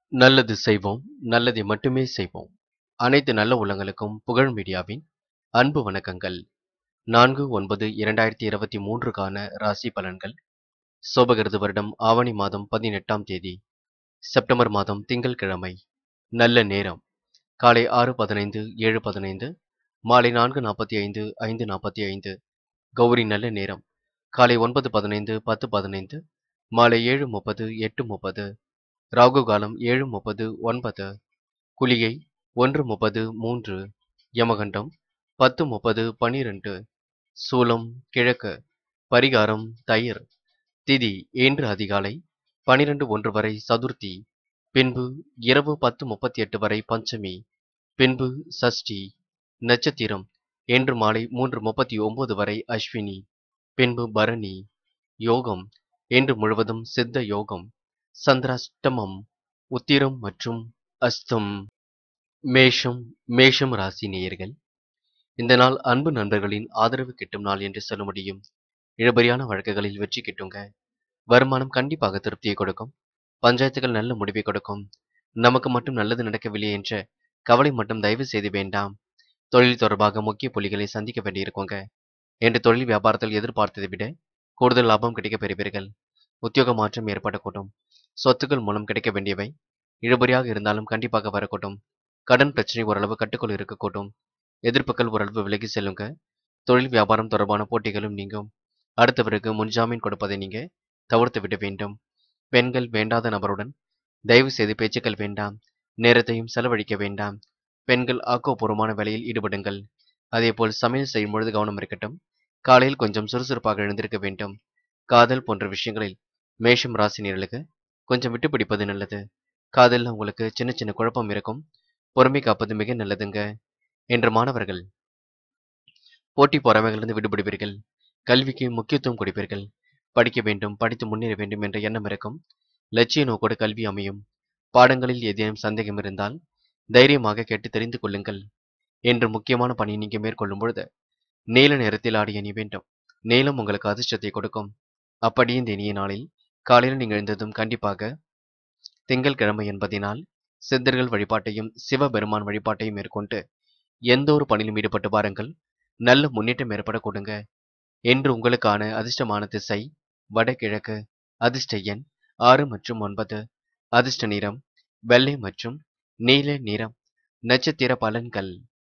நல்லது செய்வோம் நல்லதை மட்டுமே செய்வோம் அனைத்து நல்ல உள்ளங்களுக்கும் புகழ் மீடியாவின் அன்பு வணக்கங்கள் நான்கு ஒன்பது இரண்டாயிரத்தி இருபத்தி மூன்றுக்கான ராசி பலன்கள் சோபகிருது வருடம் ஆவணி மாதம் பதினெட்டாம் தேதி செப்டம்பர் மாதம் திங்கள்கிழமை நல்ல நேரம் காலை ஆறு பதினைந்து ஏழு பதினைந்து மாலை நான்கு நாற்பத்தி ஐந்து ஐந்து நாற்பத்தி ஐந்து கௌரி நல்ல நேரம் காலை ஒன்பது பதினைந்து பத்து பதினைந்து மாலை ஏழு முப்பது எட்டு முப்பது ராகு காலம் ஏழு முப்பது ஒன்பது குளிகை ஒன்று முப்பது மூன்று யமகண்டம் பத்து முப்பது பனிரெண்டு சூலம் கிழக்கு பரிகாரம் தயிர் திதி இன்று அதிகாலை பனிரெண்டு ஒன்று வரை சதுர்த்தி பின்பு இரவு பத்து முப்பத்தி எட்டு வரை பஞ்சமி பின்பு சஷ்டி நட்சத்திரம் இன்று மாலை மூன்று முப்பத்தி ஒன்பது வரை அஸ்வினி பின்பு பரணி யோகம் இன்று முழுவதும் சித்த யோகம் சந்திராஷ்டமம் உத்திரம் மற்றும் அஸ்தம் மேஷம் மேஷம் ராசி நேயர்கள் இந்த நாள் அன்பு நண்பர்களின் ஆதரவு கிட்டும் நாள் என்று சொல்ல முடியும் இழுபறியான வழக்குகளில் வெற்றி கிட்டுங்க வருமானம் கண்டிப்பாக திருப்தியை கொடுக்கும் பஞ்சாயத்துகள் நல்ல முடிவை கொடுக்கும் நமக்கு மட்டும் நல்லது நடக்கவில்லை என்ற கவலை மட்டும் தயவு செய்து வேண்டாம் தொழில் தொடர்பாக முக்கிய புள்ளிகளை சந்திக்க வேண்டியிருக்குங்க என்று தொழில் வியாபாரத்தில் எதிர்பார்த்ததை விட கூடுதல் லாபம் கிடைக்க பெறுவீர்கள் உத்தியோக மாற்றம் ஏற்படக்கூடும் சொத்துக்கள் மூலம் கிடைக்க வேண்டியவை இழுபறியாக இருந்தாலும் கண்டிப்பாக வரக்கூடும் கடன் பிரச்சனை ஓரளவு கட்டுக்குள் இருக்கக்கூடும் எதிர்ப்புகள் ஓரளவு விலகி செல்லுங்க தொழில் வியாபாரம் தொடர்பான போட்டிகளும் நீங்கும் அடுத்தவருக்கு முன்ஜாமீன் கொடுப்பதை நீங்க தவிர்த்து விட வேண்டும் பெண்கள் வேண்டாத நபருடன் தயவு செய்து பேச்சுக்கள் வேண்டாம் நேரத்தையும் செலவழிக்க வேண்டாம் பெண்கள் ஆக்கப்பூர்வமான வேலையில் ஈடுபடுங்கள் அதேபோல் சமையல் செய்யும் பொழுது கவனம் இருக்கட்டும் காலையில் கொஞ்சம் சுறுசுறுப்பாக எழுந்திருக்க வேண்டும் காதல் போன்ற விஷயங்களில் மேஷம் ராசினியர்களுக்கு கொஞ்சம் விட்டு பிடிப்பது நல்லது காதலில் உங்களுக்கு சின்ன சின்ன குழப்பம் இருக்கும் பொறுமை காப்பது மிக நல்லதுங்க என்ற மாணவர்கள் போட்டி பொறாமைகளிலிருந்து விடுபடுவீர்கள் கல்விக்கு முக்கியத்துவம் கொடுப்பீர்கள் படிக்க வேண்டும் படித்து முன்னேற வேண்டும் என்ற எண்ணம் இருக்கும் லட்சிய நோக்கோடு கல்வி அமையும் பாடங்களில் ஏதேனும் சந்தேகம் இருந்தால் தைரியமாக கேட்டு தெரிந்து கொள்ளுங்கள் என்று முக்கியமான பணியை நீங்க மேற்கொள்ளும் பொழுது நீல நிறத்தில் ஆடி அணி வேண்டும் நீளம் உங்களுக்கு அதிர்ஷ்டத்தை கொடுக்கும் அப்படி இந்த இனிய நாளில் காலையில் நீங்கள் எழுந்ததும் கண்டிப்பாக திங்கள் கிழமை என்பதினால் சித்தர்கள் வழிபாட்டையும் சிவபெருமான் வழிபாட்டையும் மேற்கொண்டு எந்த ஒரு பணியிலும் ஈடுபட்டு பாருங்கள் நல்ல முன்னேற்றம் ஏற்பட கொடுங்க என்று உங்களுக்கான அதிர்ஷ்டமான திசை வடகிழக்கு அதிர்ஷ்ட எண் ஆறு மற்றும் ஒன்பது அதிர்ஷ்ட நிறம் வெள்ளை மற்றும் நீல நிறம் நட்சத்திர பலன்கள்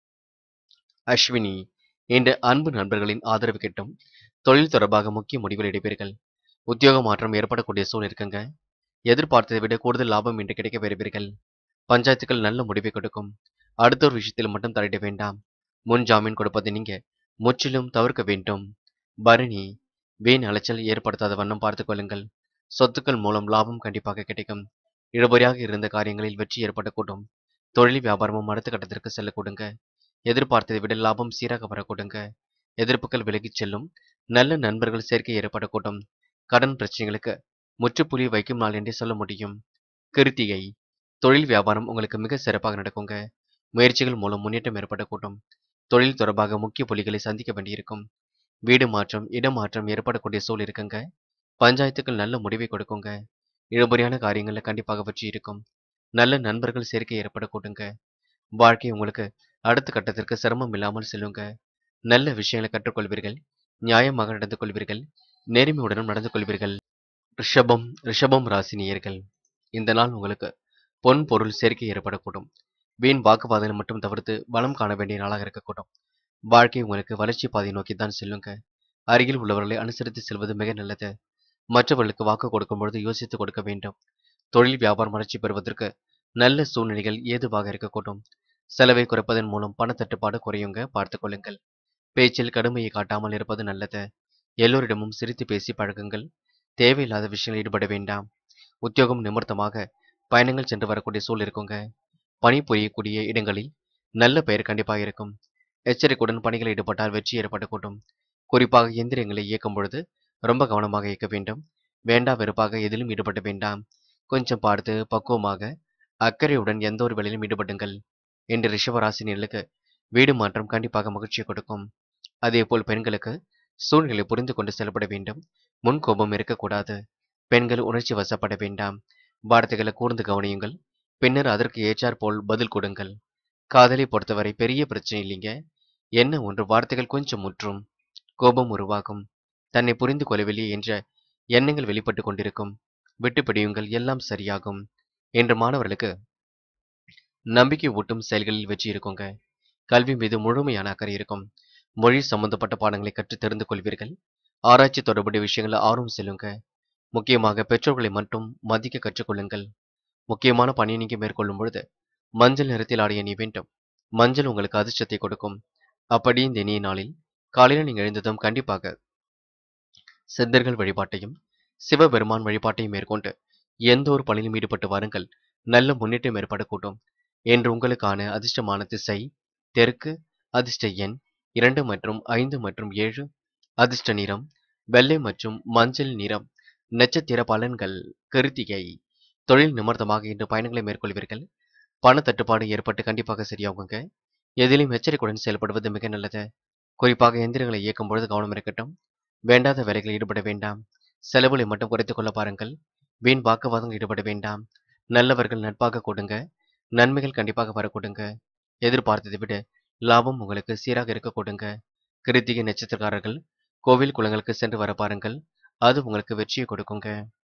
அஸ்வினி இன்று அன்பு நண்பர்களின் ஆதரவு கிட்டும் தொழில் தொடர்பாக முக்கிய முடிவுகள் எடுப்பீர்கள் உத்தியோக மாற்றம் ஏற்படக்கூடிய சூழல் இருக்குங்க எதிர்பார்த்ததை விட கூடுதல் லாபம் இன்று கிடைக்க பெறுவீர்கள் பஞ்சாயத்துகள் நல்ல முடிவை கொடுக்கும் அடுத்த ஒரு விஷயத்தில் மட்டும் தலையிட வேண்டாம் முன் ஜாமீன் கொடுப்பதை நீங்க முற்றிலும் தவிர்க்க வேண்டும் பரணி வீண் அலைச்சல் ஏற்படுத்தாத வண்ணம் பார்த்துக் கொள்ளுங்கள் சொத்துக்கள் மூலம் லாபம் கண்டிப்பாக கிடைக்கும் இழுபறியாக இருந்த காரியங்களில் வெற்றி ஏற்படக்கூடும் தொழில் வியாபாரமும் அடுத்த கட்டத்திற்கு செல்லக்கூடுங்க எதிர்பார்த்ததை விட லாபம் சீராக வரக்கூடுங்க எதிர்ப்புகள் விலகிச் செல்லும் நல்ல நண்பர்கள் சேர்க்கை ஏற்படக்கூடும் கடன் பிரச்சனைகளுக்கு முற்றுப்புள்ளி வைக்கும் நாள் என்றே சொல்ல முடியும் கிருத்திகை தொழில் வியாபாரம் உங்களுக்கு மிக சிறப்பாக நடக்குங்க முயற்சிகள் மூலம் முன்னேற்றம் ஏற்படக்கூடும் தொழில் தொடர்பாக முக்கிய புள்ளிகளை சந்திக்க வேண்டியிருக்கும் வீடு மாற்றம் இடமாற்றம் ஏற்படக்கூடிய சூழல் இருக்குங்க பஞ்சாயத்துக்கள் நல்ல முடிவை கொடுக்குங்க இழுபறியான காரியங்களில் கண்டிப்பாக வெற்றி இருக்கும் நல்ல நண்பர்கள் சேர்க்கை ஏற்படக்கூடுங்க வாழ்க்கை உங்களுக்கு அடுத்த கட்டத்திற்கு சிரமம் இல்லாமல் செல்லுங்க நல்ல விஷயங்களை கற்றுக்கொள்வீர்கள் நியாயமாக நடந்து கொள்வீர்கள் நேர்மையுடனும் நடந்து கொள்வீர்கள் ரிஷபம் ரிஷபம் ராசினியர்கள் இந்த நாள் உங்களுக்கு பொன் பொருள் சேர்க்கை ஏற்படக்கூடும் வீண் வாக்குவாதங்களை மட்டும் தவிர்த்து பலம் காண வேண்டிய நாளாக இருக்கக்கூடும் வாழ்க்கை உங்களுக்கு வளர்ச்சி பாதை நோக்கி தான் செல்லுங்க அருகில் உள்ளவர்களை அனுசரித்து செல்வது மிக நல்லது மற்றவர்களுக்கு வாக்கு கொடுக்கும் பொழுது யோசித்து கொடுக்க வேண்டும் தொழில் வியாபாரம் வளர்ச்சி பெறுவதற்கு நல்ல சூழ்நிலைகள் ஏதுவாக இருக்கக்கூடும் செலவை குறைப்பதன் மூலம் பணத்தட்டுப்பாடு குறையுங்க பார்த்துக் கொள்ளுங்கள் பேச்சில் கடுமையை காட்டாமல் இருப்பது நல்லது எல்லோரிடமும் சிரித்து பேசி பழகுங்கள் தேவையில்லாத விஷயங்களில் ஈடுபட வேண்டாம் உத்தியோகம் நிமித்தமாக பயணங்கள் சென்று வரக்கூடிய சூழல் இருக்குங்க பணி புரியக்கூடிய இடங்களில் நல்ல பெயர் கண்டிப்பாக இருக்கும் எச்சரிக்கையுடன் பணிகளில் ஈடுபட்டால் வெற்றி ஏற்படக்கூடும் குறிப்பாக எந்திரங்களை இயக்கும் பொழுது ரொம்ப கவனமாக இயக்க வேண்டும் வேண்டா வெறுப்பாக எதிலும் ஈடுபட வேண்டாம் கொஞ்சம் பார்த்து பக்குவமாக அக்கறையுடன் எந்த ஒரு வேலையிலும் ஈடுபடுங்கள் என்று ரிஷபராசினியர்களுக்கு வீடு மாற்றம் கண்டிப்பாக மகிழ்ச்சியை கொடுக்கும் அதேபோல் பெண்களுக்கு சூழ்நிலை புரிந்து கொண்டு செயல்பட வேண்டும் முன் கோபம் இருக்கக்கூடாது பெண்கள் உணர்ச்சி வசப்பட வேண்டாம் வார்த்தைகளை கூர்ந்து கவனியுங்கள் பின்னர் அதற்கு ஏற்றாற்போல் பதில் கொடுங்கள் காதலை பொறுத்தவரை பெரிய பிரச்சனை இல்லைங்க என்ன ஒன்று வார்த்தைகள் கொஞ்சம் முற்றும் கோபம் உருவாகும் தன்னை புரிந்து கொள்ளவில்லை என்ற எண்ணங்கள் வெளிப்பட்டு கொண்டிருக்கும் விட்டு பிடியுங்கள் எல்லாம் சரியாகும் என்று மாணவர்களுக்கு நம்பிக்கை ஊட்டும் செயல்களில் வெற்றி இருக்குங்க கல்வி மீது முழுமையான அக்கறை இருக்கும் மொழி சம்பந்தப்பட்ட பாடங்களை கற்று தெரிந்து கொள்வீர்கள் ஆராய்ச்சி தொடர்புடைய விஷயங்களை ஆர்வம் செல்லுங்க முக்கியமாக பெற்றோர்களை மட்டும் மதிக்க கற்றுக்கொள்ளுங்கள் முக்கியமான பணியை நீங்க மேற்கொள்ளும் பொழுது மஞ்சள் நிறத்தில் ஆடைய நீ வேண்டும் மஞ்சள் உங்களுக்கு அதிர்ஷ்டத்தை கொடுக்கும் அப்படி இந்த இனிய நாளில் காலையில் நீங்க எழுந்ததும் கண்டிப்பாக சித்தர்கள் வழிபாட்டையும் சிவபெருமான் வழிபாட்டையும் மேற்கொண்டு எந்த ஒரு பணியிலும் ஈடுபட்டு வாருங்கள் நல்ல முன்னேற்றம் ஏற்படக்கூடும் என்று உங்களுக்கான அதிர்ஷ்டமான திசை தெற்கு அதிர்ஷ்ட எண் இரண்டு மற்றும் ஐந்து மற்றும் ஏழு அதிர்ஷ்ட நிறம் வெள்ளை மற்றும் மஞ்சள் நிறம் நட்சத்திர பலன்கள் கிருத்திகை தொழில் நிமித்தமாக இன்று பயணங்களை மேற்கொள்வீர்கள் பண தட்டுப்பாடு ஏற்பட்டு கண்டிப்பாக சரியாகுங்க எதிலும் எச்சரிக்கையுடன் செயல்படுவது மிக நல்லது குறிப்பாக எந்திரங்களை இயக்கும் பொழுது கவனம் இருக்கட்டும் வேண்டாத வேலைகளில் ஈடுபட வேண்டாம் செலவுகளை மட்டும் குறைத்துக் கொள்ள பாருங்கள் வீண் வாக்குவாதங்கள் ஈடுபட வேண்டாம் நல்லவர்கள் நட்பாக கொடுங்க நன்மைகள் கண்டிப்பாக வர கொடுங்க எதிர்பார்த்ததை விட லாபம் உங்களுக்கு சீராக இருக்க கொடுங்க கிருத்திகை நட்சத்திரக்காரர்கள் கோவில் குளங்களுக்கு சென்று வர பாருங்கள் அது உங்களுக்கு வெற்றியை கொடுக்குங்க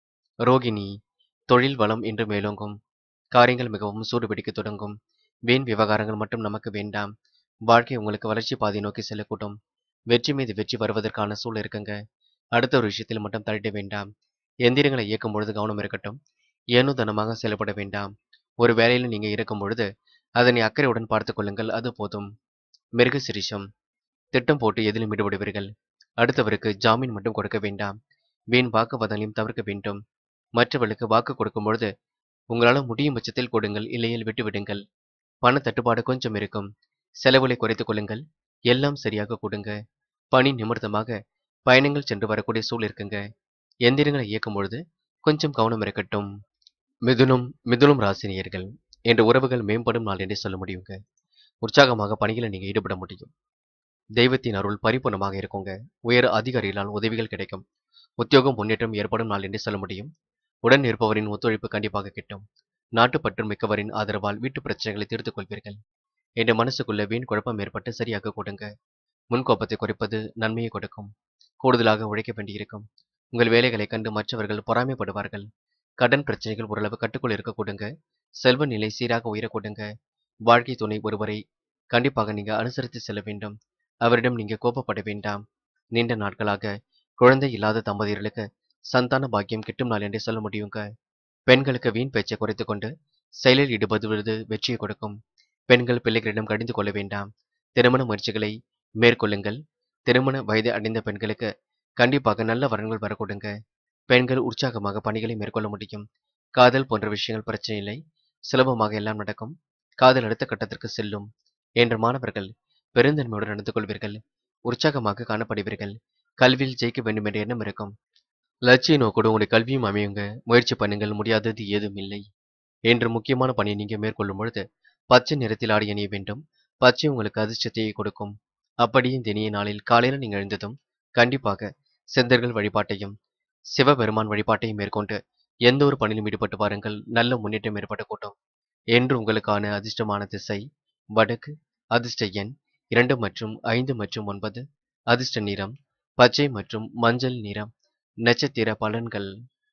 ரோகிணி தொழில் வளம் என்று மேலோங்கும் காரியங்கள் மிகவும் சூடுபிடிக்க தொடங்கும் வீண் விவகாரங்கள் மட்டும் நமக்கு வேண்டாம் வாழ்க்கை உங்களுக்கு வளர்ச்சி பாதை நோக்கி செல்லக்கூடும் வெற்றி மீது வெற்றி வருவதற்கான சூழல் இருக்குங்க அடுத்த ஒரு விஷயத்தில் மட்டும் தள்ளிட வேண்டாம் எந்திரங்களை இயக்கும் பொழுது கவனம் இருக்கட்டும் ஏனோ தனமாக செயல்பட வேண்டாம் ஒரு வேலையில் நீங்க இருக்கும் பொழுது அதனை அக்கறையுடன் பார்த்துக் கொள்ளுங்கள் அது போதும் மிருக சிரிஷம் திட்டம் போட்டு எதிலும் ஈடுபடுவீர்கள் அடுத்தவருக்கு ஜாமீன் மட்டும் கொடுக்க வேண்டாம் வீண் வாக்குவாதங்களையும் தவிர்க்க வேண்டும் மற்றவர்களுக்கு வாக்கு கொடுக்கும் பொழுது உங்களால் முடியும் பட்சத்தில் கொடுங்கள் இல்லையில் விட்டுவிடுங்கள் பண தட்டுப்பாடு கொஞ்சம் இருக்கும் செலவுகளை குறைத்துக் கொள்ளுங்கள் எல்லாம் சரியாக கொடுங்க பணி நிமித்தமாக பயணங்கள் சென்று வரக்கூடிய சூழல் இருக்குங்க எந்திரங்களை இயக்கும் பொழுது கொஞ்சம் கவனம் இருக்கட்டும் மிதுனம் மிதுனம் ராசினியர்கள் என்ற உறவுகள் மேம்படும் நாள் என்று சொல்ல முடியுங்க உற்சாகமாக பணிகளை நீங்க ஈடுபட முடியும் தெய்வத்தின் அருள் பரிபூர்ணமாக இருக்குங்க உயர் அதிகாரிகளால் உதவிகள் கிடைக்கும் உத்தியோகம் முன்னேற்றம் ஏற்படும் நாள் என்று சொல்ல முடியும் உடன் இருப்பவரின் ஒத்துழைப்பு கண்டிப்பாக கிட்டும் நாட்டுப்பற்று மிக்கவரின் ஆதரவால் வீட்டு பிரச்சனைகளை தீர்த்துக் கொள்வீர்கள் என்ற மனசுக்குள்ள வீண் குழப்பம் ஏற்பட்டு சரியாக கொடுங்க முன்கோபத்தை குறைப்பது நன்மையை கொடுக்கும் கூடுதலாக உழைக்க வேண்டியிருக்கும் உங்கள் வேலைகளை கண்டு மற்றவர்கள் பொறாமைப்படுவார்கள் கடன் பிரச்சனைகள் ஓரளவு கட்டுக்குள் இருக்க கொடுங்க செல்வ நிலை சீராக உயர கொடுங்க வாழ்க்கை துணை ஒருவரை கண்டிப்பாக நீங்க அனுசரித்து செல்ல வேண்டும் அவரிடம் நீங்க கோபப்பட வேண்டாம் நீண்ட நாட்களாக குழந்தை இல்லாத தம்பதியர்களுக்கு சந்தான பாக்கியம் கிட்டும் நாள் என்றே சொல்ல முடியுங்க பெண்களுக்கு வீண் பேச்சை குறைத்துக் கொண்டு செயலில் ஈடுபடுவது வெற்றியை கொடுக்கும் பெண்கள் பிள்ளைகளிடம் கடிந்து கொள்ள வேண்டாம் திருமண முயற்சிகளை மேற்கொள்ளுங்கள் திருமண வயது அடைந்த பெண்களுக்கு கண்டிப்பாக நல்ல வரன்கள் வரக்கூடுங்க பெண்கள் உற்சாகமாக பணிகளை மேற்கொள்ள முடியும் காதல் போன்ற விஷயங்கள் பிரச்சனை இல்லை சுலபமாக எல்லாம் நடக்கும் காதல் அடுத்த கட்டத்திற்கு செல்லும் என்ற மாணவர்கள் பெருந்தன்மையுடன் நடந்து கொள்வீர்கள் உற்சாகமாக காணப்படுவீர்கள் கல்வியில் ஜெயிக்க வேண்டும் என்ற எண்ணம் இருக்கும் லட்சிய நோக்கோடு உங்களுடைய கல்வியும் அமையுங்க முயற்சி பண்ணுங்கள் முடியாதது ஏதும் இல்லை என்று முக்கியமான பணியை நீங்க மேற்கொள்ளும் பொழுது பச்சை நிறத்தில் ஆடி அணிய வேண்டும் பச்சை உங்களுக்கு அதிர்ஷ்டத்தை கொடுக்கும் அப்படியே இந்த இனிய நாளில் காலையில் நீங்கள் எழுந்ததும் கண்டிப்பாக சித்தர்கள் வழிபாட்டையும் சிவபெருமான் வழிபாட்டையும் மேற்கொண்டு எந்த ஒரு பணியிலும் ஈடுபட்டு வாருங்கள் நல்ல முன்னேற்றம் ஏற்பட கூட்டும் என்று உங்களுக்கான அதிர்ஷ்டமான திசை வடக்கு அதிர்ஷ்ட எண் இரண்டு மற்றும் ஐந்து மற்றும் ஒன்பது அதிர்ஷ்ட நிறம் பச்சை மற்றும் மஞ்சள் நிறம் நட்சத்திர பலன்கள்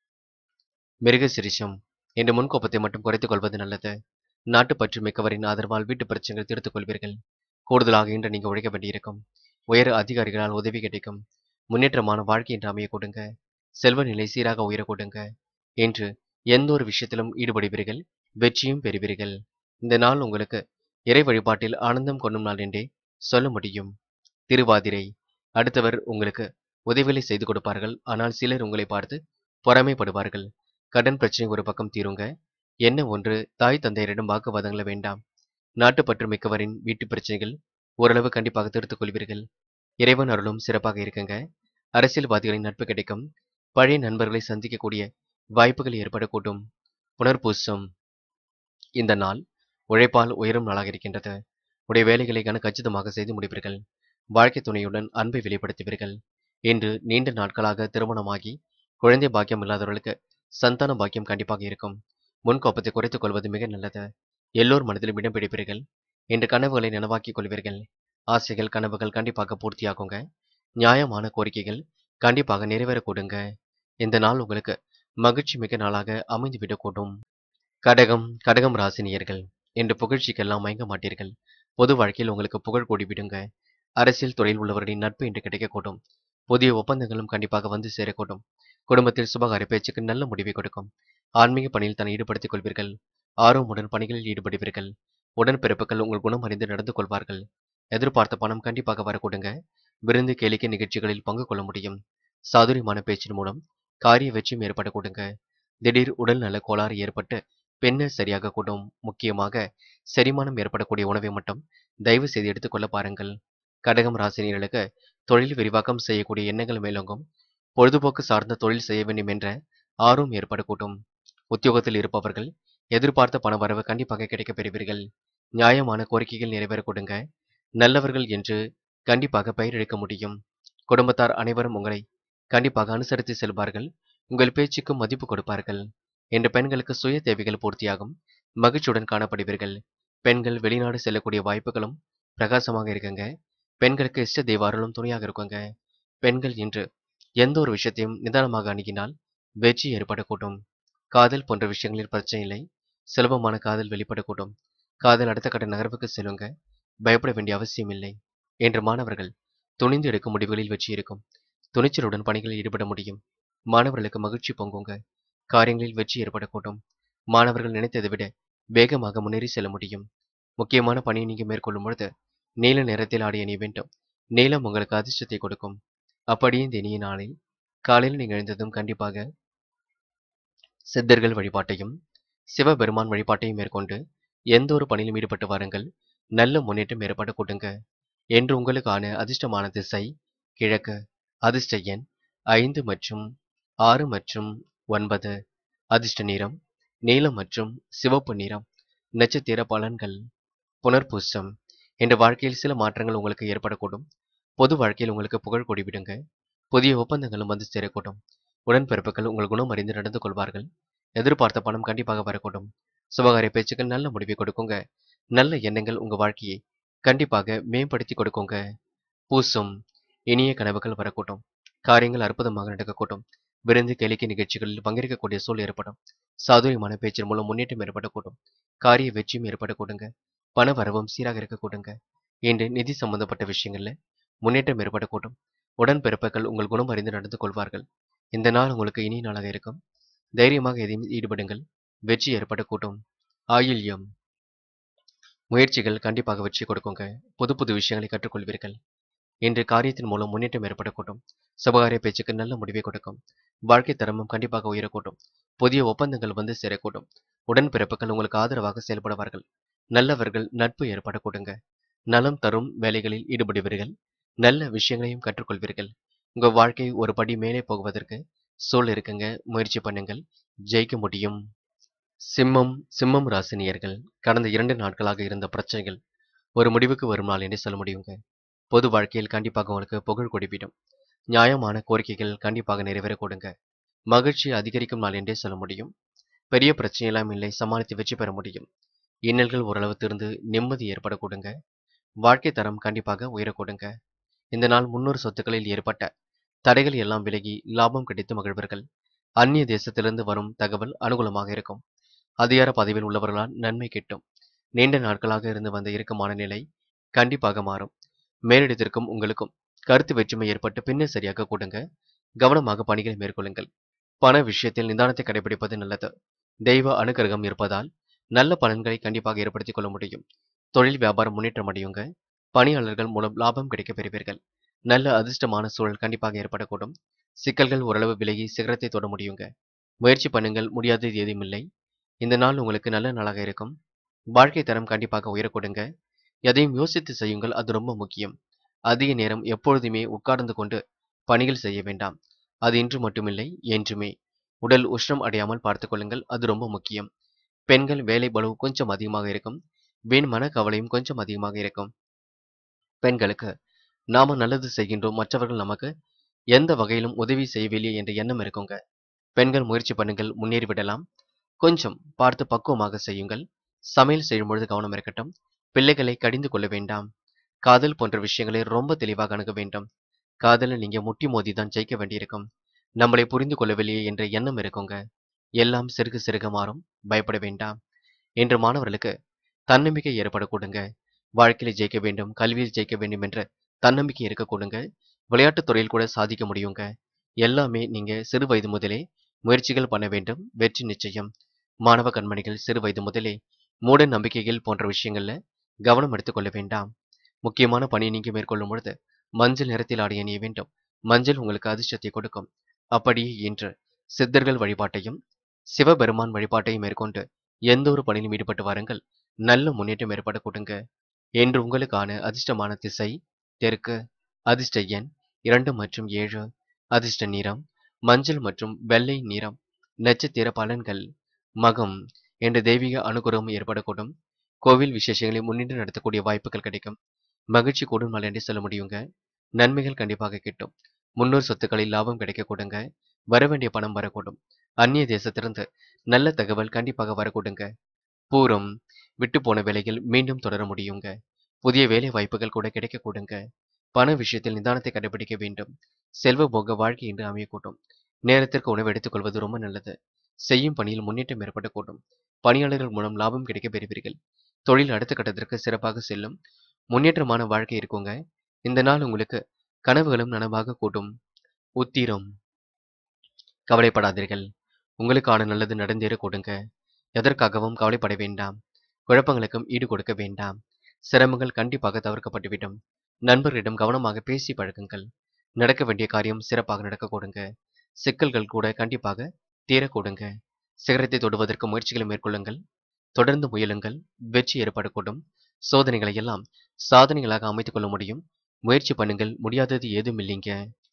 மிருகசிரிஷம் என்ற முன்கோப்பத்தை மட்டும் குறைத்துக் கொள்வது நல்லது நாட்டுப்பற்று மிக்கவரின் ஆதரவால் வீட்டு பிரச்சனைகள் தீர்த்துக் கொள்வீர்கள் கூடுதலாக இன்று நீங்க உழைக்க வேண்டியிருக்கும் உயர் அதிகாரிகளால் உதவி கிடைக்கும் முன்னேற்றமான வாழ்க்கை என்று அமைய கொடுங்க செல்வ நிலை சீராக உயர கொடுங்க என்று எந்த ஒரு விஷயத்திலும் ஈடுபடுவீர்கள் வெற்றியும் பெறுவீர்கள் இந்த நாள் உங்களுக்கு இறை வழிபாட்டில் ஆனந்தம் கொள்ளும் நாள் என்றே சொல்ல முடியும் திருவாதிரை அடுத்தவர் உங்களுக்கு உதவிகளை செய்து கொடுப்பார்கள் ஆனால் சிலர் உங்களை பார்த்து பொறாமைப்படுவார்கள் கடன் பிரச்சனை ஒரு பக்கம் தீருங்க என்ன ஒன்று தாய் தந்தையரிடம் வாக்குவாதங்களை வேண்டாம் நாட்டுப்பற்று மிக்கவரின் வீட்டு பிரச்சனைகள் ஓரளவு கண்டிப்பாக தீர்த்துக் கொள்வீர்கள் இறைவன் அருளும் சிறப்பாக இருக்குங்க அரசியல்வாதிகளின் நட்பு கிடைக்கும் பழைய நண்பர்களை சந்திக்கக்கூடிய வாய்ப்புகள் ஏற்படக்கூடும் புனர்பூசம் இந்த நாள் உழைப்பால் உயரும் நாளாக இருக்கின்றது உடைய வேலைகளை கன கச்சிதமாக செய்து முடிப்பீர்கள் வாழ்க்கை துணையுடன் அன்பை வெளிப்படுத்துவீர்கள் இன்று நீண்ட நாட்களாக திருமணமாகி குழந்தை பாக்கியம் இல்லாதவர்களுக்கு சந்தான பாக்கியம் கண்டிப்பாக இருக்கும் முன்கோபத்தை குறைத்துக் கொள்வது மிக நல்லது எல்லோர் மனதிலும் இடம் பிடிப்பீர்கள் இன்று கனவுகளை நனவாக்கிக் கொள்வீர்கள் ஆசைகள் கனவுகள் கண்டிப்பாக பூர்த்தியாகுங்க நியாயமான கோரிக்கைகள் கண்டிப்பாக நிறைவேற கொடுங்க இந்த நாள் உங்களுக்கு மகிழ்ச்சி மிக நாளாக அமைந்துவிடக்கூடும் கடகம் கடகம் ராசினியர்கள் இன்று புகழ்ச்சிக்கெல்லாம் மயங்க மாட்டீர்கள் பொது வாழ்க்கையில் உங்களுக்கு புகழ் கூடிவிடுங்க அரசியல் துறையில் உள்ளவர்களின் நட்பு இன்று கிடைக்கக்கூடும் புதிய ஒப்பந்தங்களும் கண்டிப்பாக வந்து சேரக்கூடும் குடும்பத்தில் சுபகாரிய பேச்சுக்கு நல்ல முடிவை கொடுக்கும் ஆன்மீக பணியில் தன்னை ஈடுபடுத்திக் கொள்வீர்கள் ஆர்வமுடன் பணிகளில் ஈடுபடுவீர்கள் உடன்பிறப்புகள் உங்கள் குணம் அறிந்து நடந்து கொள்வார்கள் எதிர்பார்த்த பணம் கண்டிப்பாக வரக்கூடுங்க விருந்து கேளிக்கை நிகழ்ச்சிகளில் பங்கு கொள்ள முடியும் சாதுரியமான பேச்சின் மூலம் காரிய வெற்றியும் ஏற்படக்கூடுங்க திடீர் உடல் நல கோளாறு ஏற்பட்டு பின்னர் சரியாக கூடும் முக்கியமாக செரிமானம் ஏற்படக்கூடிய உணவை மட்டும் தயவு செய்து எடுத்துக்கொள்ள பாருங்கள் கடகம் ராசினியர்களுக்கு தொழில் விரிவாக்கம் செய்யக்கூடிய எண்ணங்கள் மேலோங்கும் பொழுதுபோக்கு சார்ந்த தொழில் செய்ய வேண்டும் என்ற ஆர்வம் ஏற்படக்கூடும் உத்தியோகத்தில் இருப்பவர்கள் எதிர்பார்த்த பண வரவு கண்டிப்பாக கிடைக்கப் பெறுவீர்கள் நியாயமான கோரிக்கைகள் நிறைவேற கொடுங்க நல்லவர்கள் என்று கண்டிப்பாக பெயரெடுக்க முடியும் குடும்பத்தார் அனைவரும் உங்களை கண்டிப்பாக அனுசரித்து செல்வார்கள் உங்கள் பேச்சுக்கு மதிப்பு கொடுப்பார்கள் இன்று பெண்களுக்கு சுய தேவைகள் பூர்த்தியாகும் மகிழ்ச்சியுடன் காணப்படுவீர்கள் பெண்கள் வெளிநாடு செல்லக்கூடிய வாய்ப்புகளும் பிரகாசமாக இருக்குங்க பெண்களுக்கு இஷ்ட தெய்வாரலும் துணையாக இருக்குங்க பெண்கள் இன்று எந்த ஒரு விஷயத்தையும் நிதானமாக அணுகினால் வெற்றி ஏற்படக்கூடும் காதல் போன்ற விஷயங்களில் பிரச்சனை இல்லை சுலபமான காதல் வெளிப்படக்கூடும் காதல் அடுத்த கட்ட நகர்வுக்கு செல்லுங்க பயப்பட வேண்டிய அவசியம் இல்லை என்று மாணவர்கள் துணிந்து எடுக்கும் முடிவுகளில் வெற்றி இருக்கும் துணிச்சலுடன் பணிகளில் ஈடுபட முடியும் மாணவர்களுக்கு மகிழ்ச்சி பொங்குங்க காரியங்களில் வெற்றி ஏற்படக்கூடும் மாணவர்கள் நினைத்ததை விட வேகமாக முன்னேறி செல்ல முடியும் முக்கியமான பணியை நீங்க மேற்கொள்ளும் பொழுது நீல நிறத்தில் ஆடிய அணிய வேண்டும் நீலம் உங்களுக்கு அதிர்ஷ்டத்தை கொடுக்கும் அப்படியே இந்த இனிய நாளில் காலையில் நீங்கள் எழுந்ததும் கண்டிப்பாக சித்தர்கள் வழிபாட்டையும் சிவபெருமான் வழிபாட்டையும் மேற்கொண்டு எந்த ஒரு பணியிலும் ஈடுபட்டு வாருங்கள் நல்ல முன்னேற்றம் ஏற்பட கூட்டுங்க என்று உங்களுக்கான அதிர்ஷ்டமான திசை கிழக்கு அதிர்ஷ்ட எண் ஐந்து மற்றும் ஆறு மற்றும் ஒன்பது அதிர்ஷ்ட நிறம் நீலம் மற்றும் சிவப்பு நிறம் நட்சத்திர பலன்கள் புனர்பூசம் என்ற வாழ்க்கையில் சில மாற்றங்கள் உங்களுக்கு ஏற்படக்கூடும் பொது வாழ்க்கையில் உங்களுக்கு புகழ் கூடிவிடுங்க புதிய ஒப்பந்தங்களும் வந்து சேரக்கூடும் உடன்பிறப்புகள் உங்கள் குணம் அறிந்து நடந்து கொள்வார்கள் எதிர்பார்த்த பணம் கண்டிப்பாக வரக்கூடும் சுபகாரிய பேச்சுக்கள் நல்ல முடிவை கொடுக்குங்க நல்ல எண்ணங்கள் உங்க வாழ்க்கையை கண்டிப்பாக மேம்படுத்தி கொடுக்குங்க பூசும் இனிய கனவுகள் வரக்கூடும் காரியங்கள் அற்புதமாக நடக்கக்கூடும் விருந்து கேளிக்கை நிகழ்ச்சிகளில் பங்கேற்கக்கூடிய சூழல் ஏற்படும் சாதுரியமான பேச்சின் மூலம் முன்னேற்றம் ஏற்படக்கூடும் காரிய வெற்றியும் ஏற்படக்கூடுங்க பண வரவும் சீராக இருக்கக்கூடுங்க இன்று நிதி சம்பந்தப்பட்ட விஷயங்கள்ல முன்னேற்றம் ஏற்படக்கூடும் உடன்பிறப்புகள் உங்கள் குணம் அறிந்து நடந்து கொள்வார்கள் இந்த நாள் உங்களுக்கு இனிய நாளாக இருக்கும் தைரியமாக எதையும் ஈடுபடுங்கள் வெற்றி ஏற்படக்கூடும் ஆயில்யம் முயற்சிகள் கண்டிப்பாக வெற்றி கொடுக்குங்க புது புது விஷயங்களை கற்றுக்கொள்வீர்கள் இன்று காரியத்தின் மூலம் முன்னேற்றம் ஏற்படக்கூடும் சுபகாரிய பேச்சுக்கு நல்ல முடிவை கொடுக்கும் வாழ்க்கை தரமும் கண்டிப்பாக உயரக்கூடும் புதிய ஒப்பந்தங்கள் வந்து சேரக்கூடும் உடன்பிறப்புகள் உங்களுக்கு ஆதரவாக செயல்படுவார்கள் நல்லவர்கள் நட்பு ஏற்படக்கூடுங்க நலம் தரும் வேலைகளில் ஈடுபடுவீர்கள் நல்ல விஷயங்களையும் கற்றுக்கொள்வீர்கள் உங்க வாழ்க்கை ஒரு படி மேலே போகுவதற்கு சூழல் இருக்குங்க முயற்சி பண்ணுங்கள் ஜெயிக்க முடியும் சிம்மம் சிம்மம் ராசினியர்கள் கடந்த இரண்டு நாட்களாக இருந்த பிரச்சனைகள் ஒரு முடிவுக்கு வரும் நாள் என்று சொல்ல முடியுங்க பொது வாழ்க்கையில் கண்டிப்பாக உங்களுக்கு புகழ் கொடுப்பிடும் நியாயமான கோரிக்கைகள் கண்டிப்பாக நிறைவேற கொடுங்க மகிழ்ச்சி அதிகரிக்கும் நாள் என்றே சொல்ல முடியும் பெரிய பிரச்சனையெல்லாம் இல்லை சமாளித்து வெற்றி பெற முடியும் இன்னல்கள் ஓரளவு திருந்து நிம்மதி ஏற்பட கொடுங்க வாழ்க்கை தரம் கண்டிப்பாக உயர கொடுங்க இந்த நாள் முன்னோர் சொத்துக்களில் ஏற்பட்ட தடைகள் எல்லாம் விலகி லாபம் கிடைத்து மகிழ்வர்கள் அந்நிய தேசத்திலிருந்து வரும் தகவல் அனுகூலமாக இருக்கும் அதிகார பதவியில் உள்ளவர்களால் நன்மை கிட்டும் நீண்ட நாட்களாக இருந்து வந்த இறுக்கமான நிலை கண்டிப்பாக மாறும் மேலிடத்திற்கும் உங்களுக்கும் கருத்து வேற்றுமை ஏற்பட்டு பின்னர் சரியாக கூடுங்க கவனமாக பணிகளை மேற்கொள்ளுங்கள் பண விஷயத்தில் நிதானத்தை கடைபிடிப்பது நல்லது தெய்வ அனுகிரகம் இருப்பதால் நல்ல பலன்களை கண்டிப்பாக ஏற்படுத்திக் கொள்ள முடியும் தொழில் வியாபாரம் முன்னேற்றம் அடையுங்க பணியாளர்கள் மூலம் லாபம் கிடைக்கப் பெறுவீர்கள் நல்ல அதிர்ஷ்டமான சூழல் கண்டிப்பாக ஏற்படக்கூடும் சிக்கல்கள் ஓரளவு விலகி சிகரத்தை தொட முடியுங்க முயற்சி பண்ணுங்கள் முடியாதது எதுவும் இல்லை இந்த நாள் உங்களுக்கு நல்ல நாளாக இருக்கும் வாழ்க்கை தரம் கண்டிப்பாக உயரக்கூடுங்க எதையும் யோசித்து செய்யுங்கள் அது ரொம்ப முக்கியம் அதிக நேரம் எப்பொழுதுமே உட்கார்ந்து கொண்டு பணிகள் செய்ய வேண்டாம் அது இன்று மட்டுமில்லை என்றுமே உடல் உஷ்ணம் அடையாமல் பார்த்துக் கொள்ளுங்கள் அது ரொம்ப முக்கியம் பெண்கள் வேலை பளு கொஞ்சம் அதிகமாக இருக்கும் வீண் மன கவலையும் கொஞ்சம் அதிகமாக இருக்கும் பெண்களுக்கு நாம நல்லது செய்கின்றோம் மற்றவர்கள் நமக்கு எந்த வகையிலும் உதவி செய்யவில்லை என்ற எண்ணம் இருக்குங்க பெண்கள் முயற்சி பண்ணுங்கள் முன்னேறி விடலாம் கொஞ்சம் பார்த்து பக்குவமாக செய்யுங்கள் சமையல் செய்யும் பொழுது கவனம் இருக்கட்டும் பிள்ளைகளை கடிந்து கொள்ள வேண்டாம் காதல் போன்ற விஷயங்களை ரொம்ப தெளிவாக அணுக வேண்டும் காதலில் நீங்க முட்டி மோதி தான் ஜெயிக்க வேண்டியிருக்கும் நம்மளை புரிந்து கொள்ளவில்லையே என்ற எண்ணம் இருக்குங்க எல்லாம் சிறுக சிறுக மாறும் பயப்பட வேண்டாம் என்று மாணவர்களுக்கு தன்னம்பிக்கை ஏற்பட கொடுங்க வாழ்க்கையில் ஜெயிக்க வேண்டும் கல்வியில் ஜெயிக்க வேண்டும் என்ற தன்னம்பிக்கை இருக்க கொடுங்க விளையாட்டுத் துறையில் கூட சாதிக்க முடியுங்க எல்லாமே நீங்க சிறு வயது முதலே முயற்சிகள் பண்ண வேண்டும் வெற்றி நிச்சயம் மாணவ கண்மணிகள் சிறு வயது முதலே மூட நம்பிக்கைகள் போன்ற விஷயங்கள்ல கவனம் எடுத்துக்கொள்ள வேண்டாம் முக்கியமான பணியை நீங்க மேற்கொள்ளும் பொழுது மஞ்சள் நிறத்தில் ஆடை அணிய வேண்டும் மஞ்சள் உங்களுக்கு அதிர்ஷ்டத்தை கொடுக்கும் அப்படியே இன்று சித்தர்கள் வழிபாட்டையும் சிவபெருமான் வழிபாட்டையும் மேற்கொண்டு எந்த ஒரு பணியிலும் ஈடுபட்டு வாருங்கள் நல்ல முன்னேற்றம் ஏற்பட கொடுங்க என்று உங்களுக்கான அதிர்ஷ்டமான திசை தெற்கு அதிர்ஷ்ட எண் இரண்டு மற்றும் ஏழு அதிர்ஷ்ட நிறம் மஞ்சள் மற்றும் வெள்ளை நிறம் நட்சத்திர பலன்கள் மகம் என்ற தெய்வீக அனுகிரகம் ஏற்படக்கூடும் கோவில் விசேஷங்களை முன்னின்று நடத்தக்கூடிய வாய்ப்புகள் கிடைக்கும் மகிழ்ச்சி கூடும் நாள் என்று சொல்ல முடியுங்க நன்மைகள் கண்டிப்பாக கிட்டும் முன்னோர் சொத்துக்களில் லாபம் கிடைக்க கொடுங்க வரவேண்டிய பணம் வரக்கூடும் அந்நிய தேசத்திலிருந்து நல்ல தகவல் கண்டிப்பாக வரக்கூடுங்க பூரம் விட்டு போன வேலைகள் மீண்டும் தொடர முடியுங்க புதிய வேலை வாய்ப்புகள் கூட கிடைக்க கொடுங்க பண விஷயத்தில் நிதானத்தை கடைபிடிக்க வேண்டும் செல்வ போக வாழ்க்கை என்று அமையக்கூடும் நேரத்திற்கு உணவு எடுத்துக்கொள்வது ரொம்ப நல்லது செய்யும் பணியில் முன்னேற்றம் ஏற்படக்கூடும் பணியாளர்கள் மூலம் லாபம் கிடைக்க பெறுவீர்கள் தொழில் அடுத்த கட்டத்திற்கு சிறப்பாக செல்லும் முன்னேற்றமான வாழ்க்கை இருக்குங்க இந்த நாள் உங்களுக்கு கனவுகளும் நனவாக கூட்டும் உத்திரம் கவலைப்படாதீர்கள் உங்களுக்கான நல்லது நடந்தேற கொடுங்க எதற்காகவும் கவலைப்பட வேண்டாம் குழப்பங்களுக்கும் ஈடு கொடுக்க வேண்டாம் சிரமங்கள் கண்டிப்பாக தவிர்க்கப்பட்டுவிடும் நண்பர்களிடம் கவனமாக பேசி பழகுங்கள் நடக்க வேண்டிய காரியம் சிறப்பாக நடக்க கொடுங்க சிக்கல்கள் கூட கண்டிப்பாக தீர கொடுங்க சிகரத்தை தொடுவதற்கு முயற்சிகளை மேற்கொள்ளுங்கள் தொடர்ந்து முயலுங்கள் வெற்றி ஏற்படக்கூடும் சோதனைகளை எல்லாம் சாதனைகளாக அமைத்துக் கொள்ள முடியும் முயற்சி பண்ணுங்கள் முடியாதது ஏதும் இல்லைங்க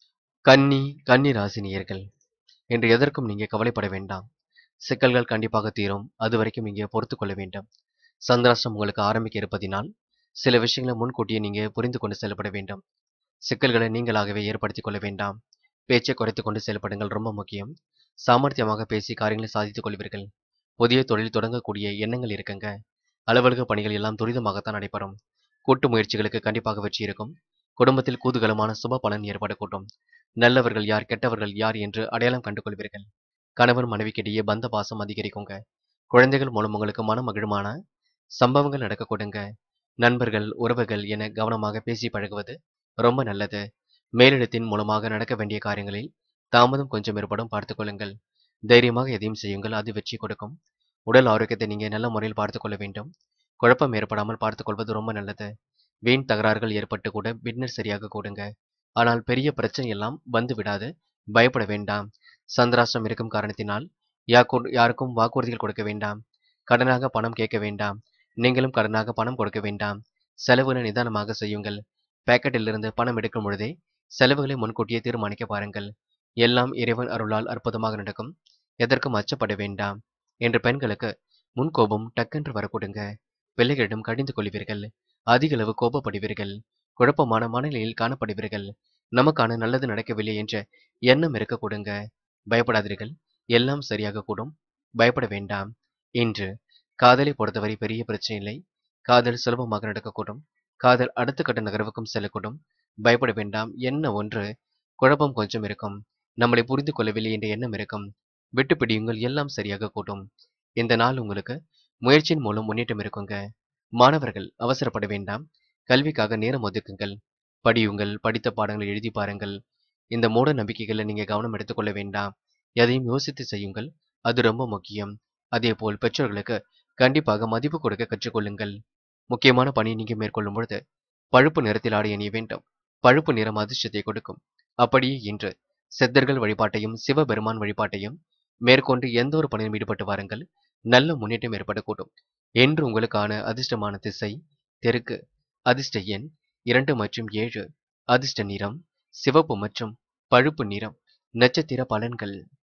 கன்னி கன்னி ராசினியர்கள் என்று எதற்கும் நீங்க கவலைப்பட வேண்டாம் சிக்கல்கள் கண்டிப்பாக தீரும் அது வரைக்கும் நீங்க பொறுத்து கொள்ள வேண்டும் சந்திராஷ்டம் உங்களுக்கு ஆரம்பிக்க இருப்பதினால் சில விஷயங்களை முன்கூட்டியே நீங்க புரிந்து கொண்டு செயல்பட வேண்டும் சிக்கல்களை நீங்களாகவே ஏற்படுத்திக் கொள்ள வேண்டாம் பேச்சை குறைத்துக் கொண்டு செயல்படுங்கள் ரொம்ப முக்கியம் சாமர்த்தியமாக பேசி காரியங்களை சாதித்துக் கொள்வீர்கள் புதிய தொழில் தொடங்கக்கூடிய எண்ணங்கள் இருக்குங்க அலுவலக பணிகள் எல்லாம் துரிதமாகத்தான் நடைபெறும் கூட்டு முயற்சிகளுக்கு கண்டிப்பாக வெற்றி இருக்கும் குடும்பத்தில் கூதுகலமான சுப பலன் ஏற்படக்கூடும் நல்லவர்கள் யார் கெட்டவர்கள் யார் என்று அடையாளம் கண்டு கொள்வீர்கள் கணவன் மனைவிக்கிடையே பந்த பாசம் அதிகரிக்குங்க குழந்தைகள் மூலம் உங்களுக்கு மன மகிழ்மான சம்பவங்கள் நடக்க கொடுங்க நண்பர்கள் உறவுகள் என கவனமாக பேசி பழகுவது ரொம்ப நல்லது மேலிடத்தின் மூலமாக நடக்க வேண்டிய காரியங்களில் தாமதம் கொஞ்சம் ஏற்படும் பார்த்துக் கொள்ளுங்கள் தைரியமாக எதையும் செய்யுங்கள் அது வெற்றி கொடுக்கும் உடல் ஆரோக்கியத்தை நீங்க நல்ல முறையில் பார்த்துக் கொள்ள வேண்டும் குழப்பம் ஏற்படாமல் பார்த்துக் கொள்வது ரொம்ப நல்லது வீண் தகராறுகள் ஏற்பட்டு கூட பின்னர் சரியாக கூடுங்க ஆனால் பெரிய பிரச்சனை எல்லாம் வந்து விடாது பயப்பட வேண்டாம் சந்திராஷ்டிரம் இருக்கும் காரணத்தினால் யாக்கு- யாருக்கும் வாக்குறுதிகள் கொடுக்க வேண்டாம் கடனாக பணம் கேட்க வேண்டாம் நீங்களும் கடனாக பணம் கொடுக்க வேண்டாம் செலவுகளை நிதானமாக செய்யுங்கள் பேக்கெட்டில் இருந்து பணம் எடுக்கும் பொழுதே செலவுகளை முன்கூட்டியே தீர்மானிக்க பாருங்கள் எல்லாம் இறைவன் அருளால் அற்புதமாக நடக்கும் எதற்கும் அச்சப்பட வேண்டாம் என்று பெண்களுக்கு முன்கோபம் டக்கென்று வரக்கூடுங்க பிள்ளைகளிடம் கடிந்து கொள்வீர்கள் அதிக அளவு கோபப்படுவீர்கள் குழப்பமான மனநிலையில் காணப்படுவீர்கள் நமக்கான நல்லது நடக்கவில்லை என்ற எண்ணம் இருக்க கொடுங்க பயப்படாதீர்கள் எல்லாம் சரியாக கூடும் பயப்பட வேண்டாம் இன்று காதலை பொறுத்தவரை பெரிய பிரச்சனை இல்லை காதல் சுலபமாக நடக்கக்கூடும் காதல் அடுத்த கட்ட நகர்வுக்கும் செல்லக்கூடும் பயப்பட வேண்டாம் என்ன ஒன்று குழப்பம் கொஞ்சம் இருக்கும் நம்மளை புரிந்து கொள்ளவில்லை என்ற எண்ணம் இருக்கும் விட்டு பிடியுங்கள் எல்லாம் சரியாக கூட்டும் இந்த நாள் உங்களுக்கு முயற்சியின் மூலம் முன்னேற்றம் இருக்குங்க மாணவர்கள் அவசரப்பட வேண்டாம் கல்விக்காக நேரம் ஒதுக்குங்கள் படியுங்கள் படித்த பாடங்களை எழுதி பாருங்கள் இந்த மூட நம்பிக்கைகளை நீங்க கவனம் எடுத்துக்கொள்ள வேண்டாம் எதையும் யோசித்து செய்யுங்கள் அது ரொம்ப முக்கியம் அதே போல் பெற்றோர்களுக்கு கண்டிப்பாக மதிப்பு கொடுக்க கற்றுக்கொள்ளுங்கள் முக்கியமான பணியை நீங்க மேற்கொள்ளும் பொழுது பழுப்பு நிறத்தில் ஆடை அணிய வேண்டும் பழுப்பு நிறம் அதிர்ஷ்டத்தை கொடுக்கும் அப்படியே இன்று சித்தர்கள் வழிபாட்டையும் சிவபெருமான் வழிபாட்டையும் மேற்கொண்டு எந்த ஒரு பணியிலும் ஈடுபட்டு வாருங்கள் நல்ல முன்னேற்றம் ஏற்படக்கூடும் என்று உங்களுக்கான அதிர்ஷ்டமான திசை தெற்கு அதிர்ஷ்ட எண் இரண்டு மற்றும் ஏழு அதிர்ஷ்ட நிறம் சிவப்பு மற்றும் பழுப்பு நிறம் நட்சத்திர பலன்கள்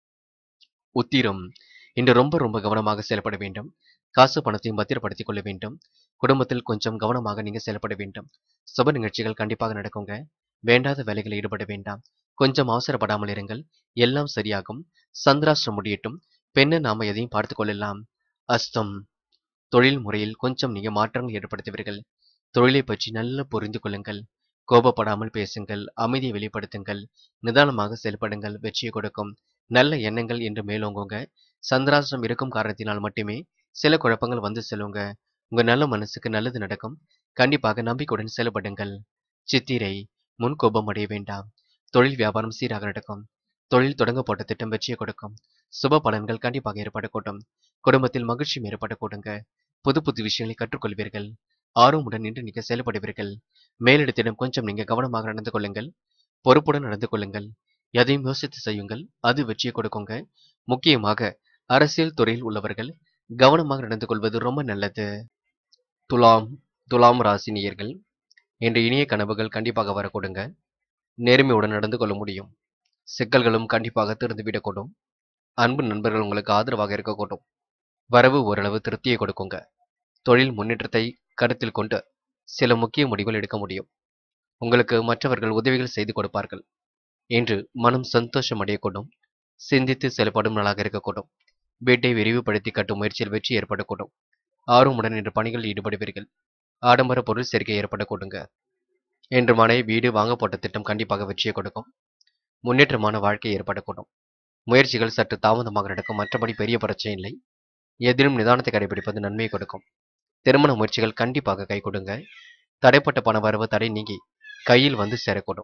உத்திரம் இன்று ரொம்ப ரொம்ப கவனமாக செயல்பட வேண்டும் காசு பணத்தையும் பத்திரப்படுத்திக் கொள்ள வேண்டும் குடும்பத்தில் கொஞ்சம் கவனமாக நீங்க செயல்பட வேண்டும் சுப நிகழ்ச்சிகள் கண்டிப்பாக நடக்குங்க வேண்டாத வேலைகளில் ஈடுபட வேண்டாம் கொஞ்சம் அவசரப்படாமல் இருங்கள் எல்லாம் சரியாகும் சந்திராஷ்டிரம் முடியட்டும் பெண்ணை நாம எதையும் பார்த்து கொள்ளலாம் அஸ்தம் தொழில் முறையில் கொஞ்சம் நீங்க மாற்றங்கள் ஏற்படுத்துவீர்கள் தொழிலை பற்றி நல்லா புரிந்து கொள்ளுங்கள் கோபப்படாமல் பேசுங்கள் அமைதியை வெளிப்படுத்துங்கள் நிதானமாக செயல்படுங்கள் வெற்றியை கொடுக்கும் நல்ல எண்ணங்கள் என்று மேலோங்குங்க சந்திராசிரம் இருக்கும் காரணத்தினால் மட்டுமே சில குழப்பங்கள் வந்து செல்லுங்க உங்க நல்ல மனசுக்கு நல்லது நடக்கும் கண்டிப்பாக நம்பிக்கையுடன் செயல்படுங்கள் சித்திரை முன் கோபம் அடைய வேண்டாம் தொழில் வியாபாரம் சீராக நடக்கும் தொழில் தொடங்க போட்ட திட்டம் வெற்றியை கொடுக்கும் சுப பலன்கள் கண்டிப்பாக ஏற்படக்கூடும் குடும்பத்தில் மகிழ்ச்சியும் ஏற்படக்கூடுங்க புது புது விஷயங்களை கற்றுக்கொள்வீர்கள் ஆர்வமுடன் நின்று நீங்க செயல்படுவீர்கள் மேலிடத்திடம் கொஞ்சம் நீங்க கவனமாக நடந்து கொள்ளுங்கள் பொறுப்புடன் நடந்து கொள்ளுங்கள் எதையும் யோசித்து செய்யுங்கள் அது வெற்றியை கொடுக்குங்க முக்கியமாக அரசியல் துறையில் உள்ளவர்கள் கவனமாக நடந்து கொள்வது ரொம்ப நல்லது துலாம் துலாம் ராசி நேயர்கள் என்ற இனிய கனவுகள் கண்டிப்பாக வரக்கூடுங்க நேர்மையுடன் நடந்து கொள்ள முடியும் சிக்கல்களும் கண்டிப்பாக திறந்துவிடக்கூடும் அன்பு நண்பர்கள் உங்களுக்கு ஆதரவாக இருக்கக்கூடும் வரவு ஓரளவு திருப்தியை கொடுக்குங்க தொழில் முன்னேற்றத்தை கருத்தில் கொண்டு சில முக்கிய முடிவுகள் எடுக்க முடியும் உங்களுக்கு மற்றவர்கள் உதவிகள் செய்து கொடுப்பார்கள் என்று மனம் சந்தோஷம் அடையக்கூடும் சிந்தித்து செயல்படும் நாளாக இருக்கக்கூடும் வீட்டை விரிவுபடுத்தி கட்டும் முயற்சியில் வெற்றி ஏற்படக்கூடும் ஆர்வமுடன் இன்று பணிகளில் ஈடுபடுவீர்கள் ஆடம்பர பொருள் சேர்க்கை ஏற்படக்கூடுங்க என்று மனை வீடு வாங்க போட்ட திட்டம் கண்டிப்பாக வெற்றியை கொடுக்கும் முன்னேற்றமான வாழ்க்கை ஏற்படக்கூடும் முயற்சிகள் சற்று தாமதமாக நடக்கும் மற்றபடி பெரிய பிரச்சனை இல்லை எதிலும் நிதானத்தை கடைபிடிப்பது நன்மையை கொடுக்கும் திருமண முயற்சிகள் கண்டிப்பாக கை கொடுங்க தடைப்பட்ட பண வரவு தடை நீங்கி கையில் வந்து சேரக்கூடும்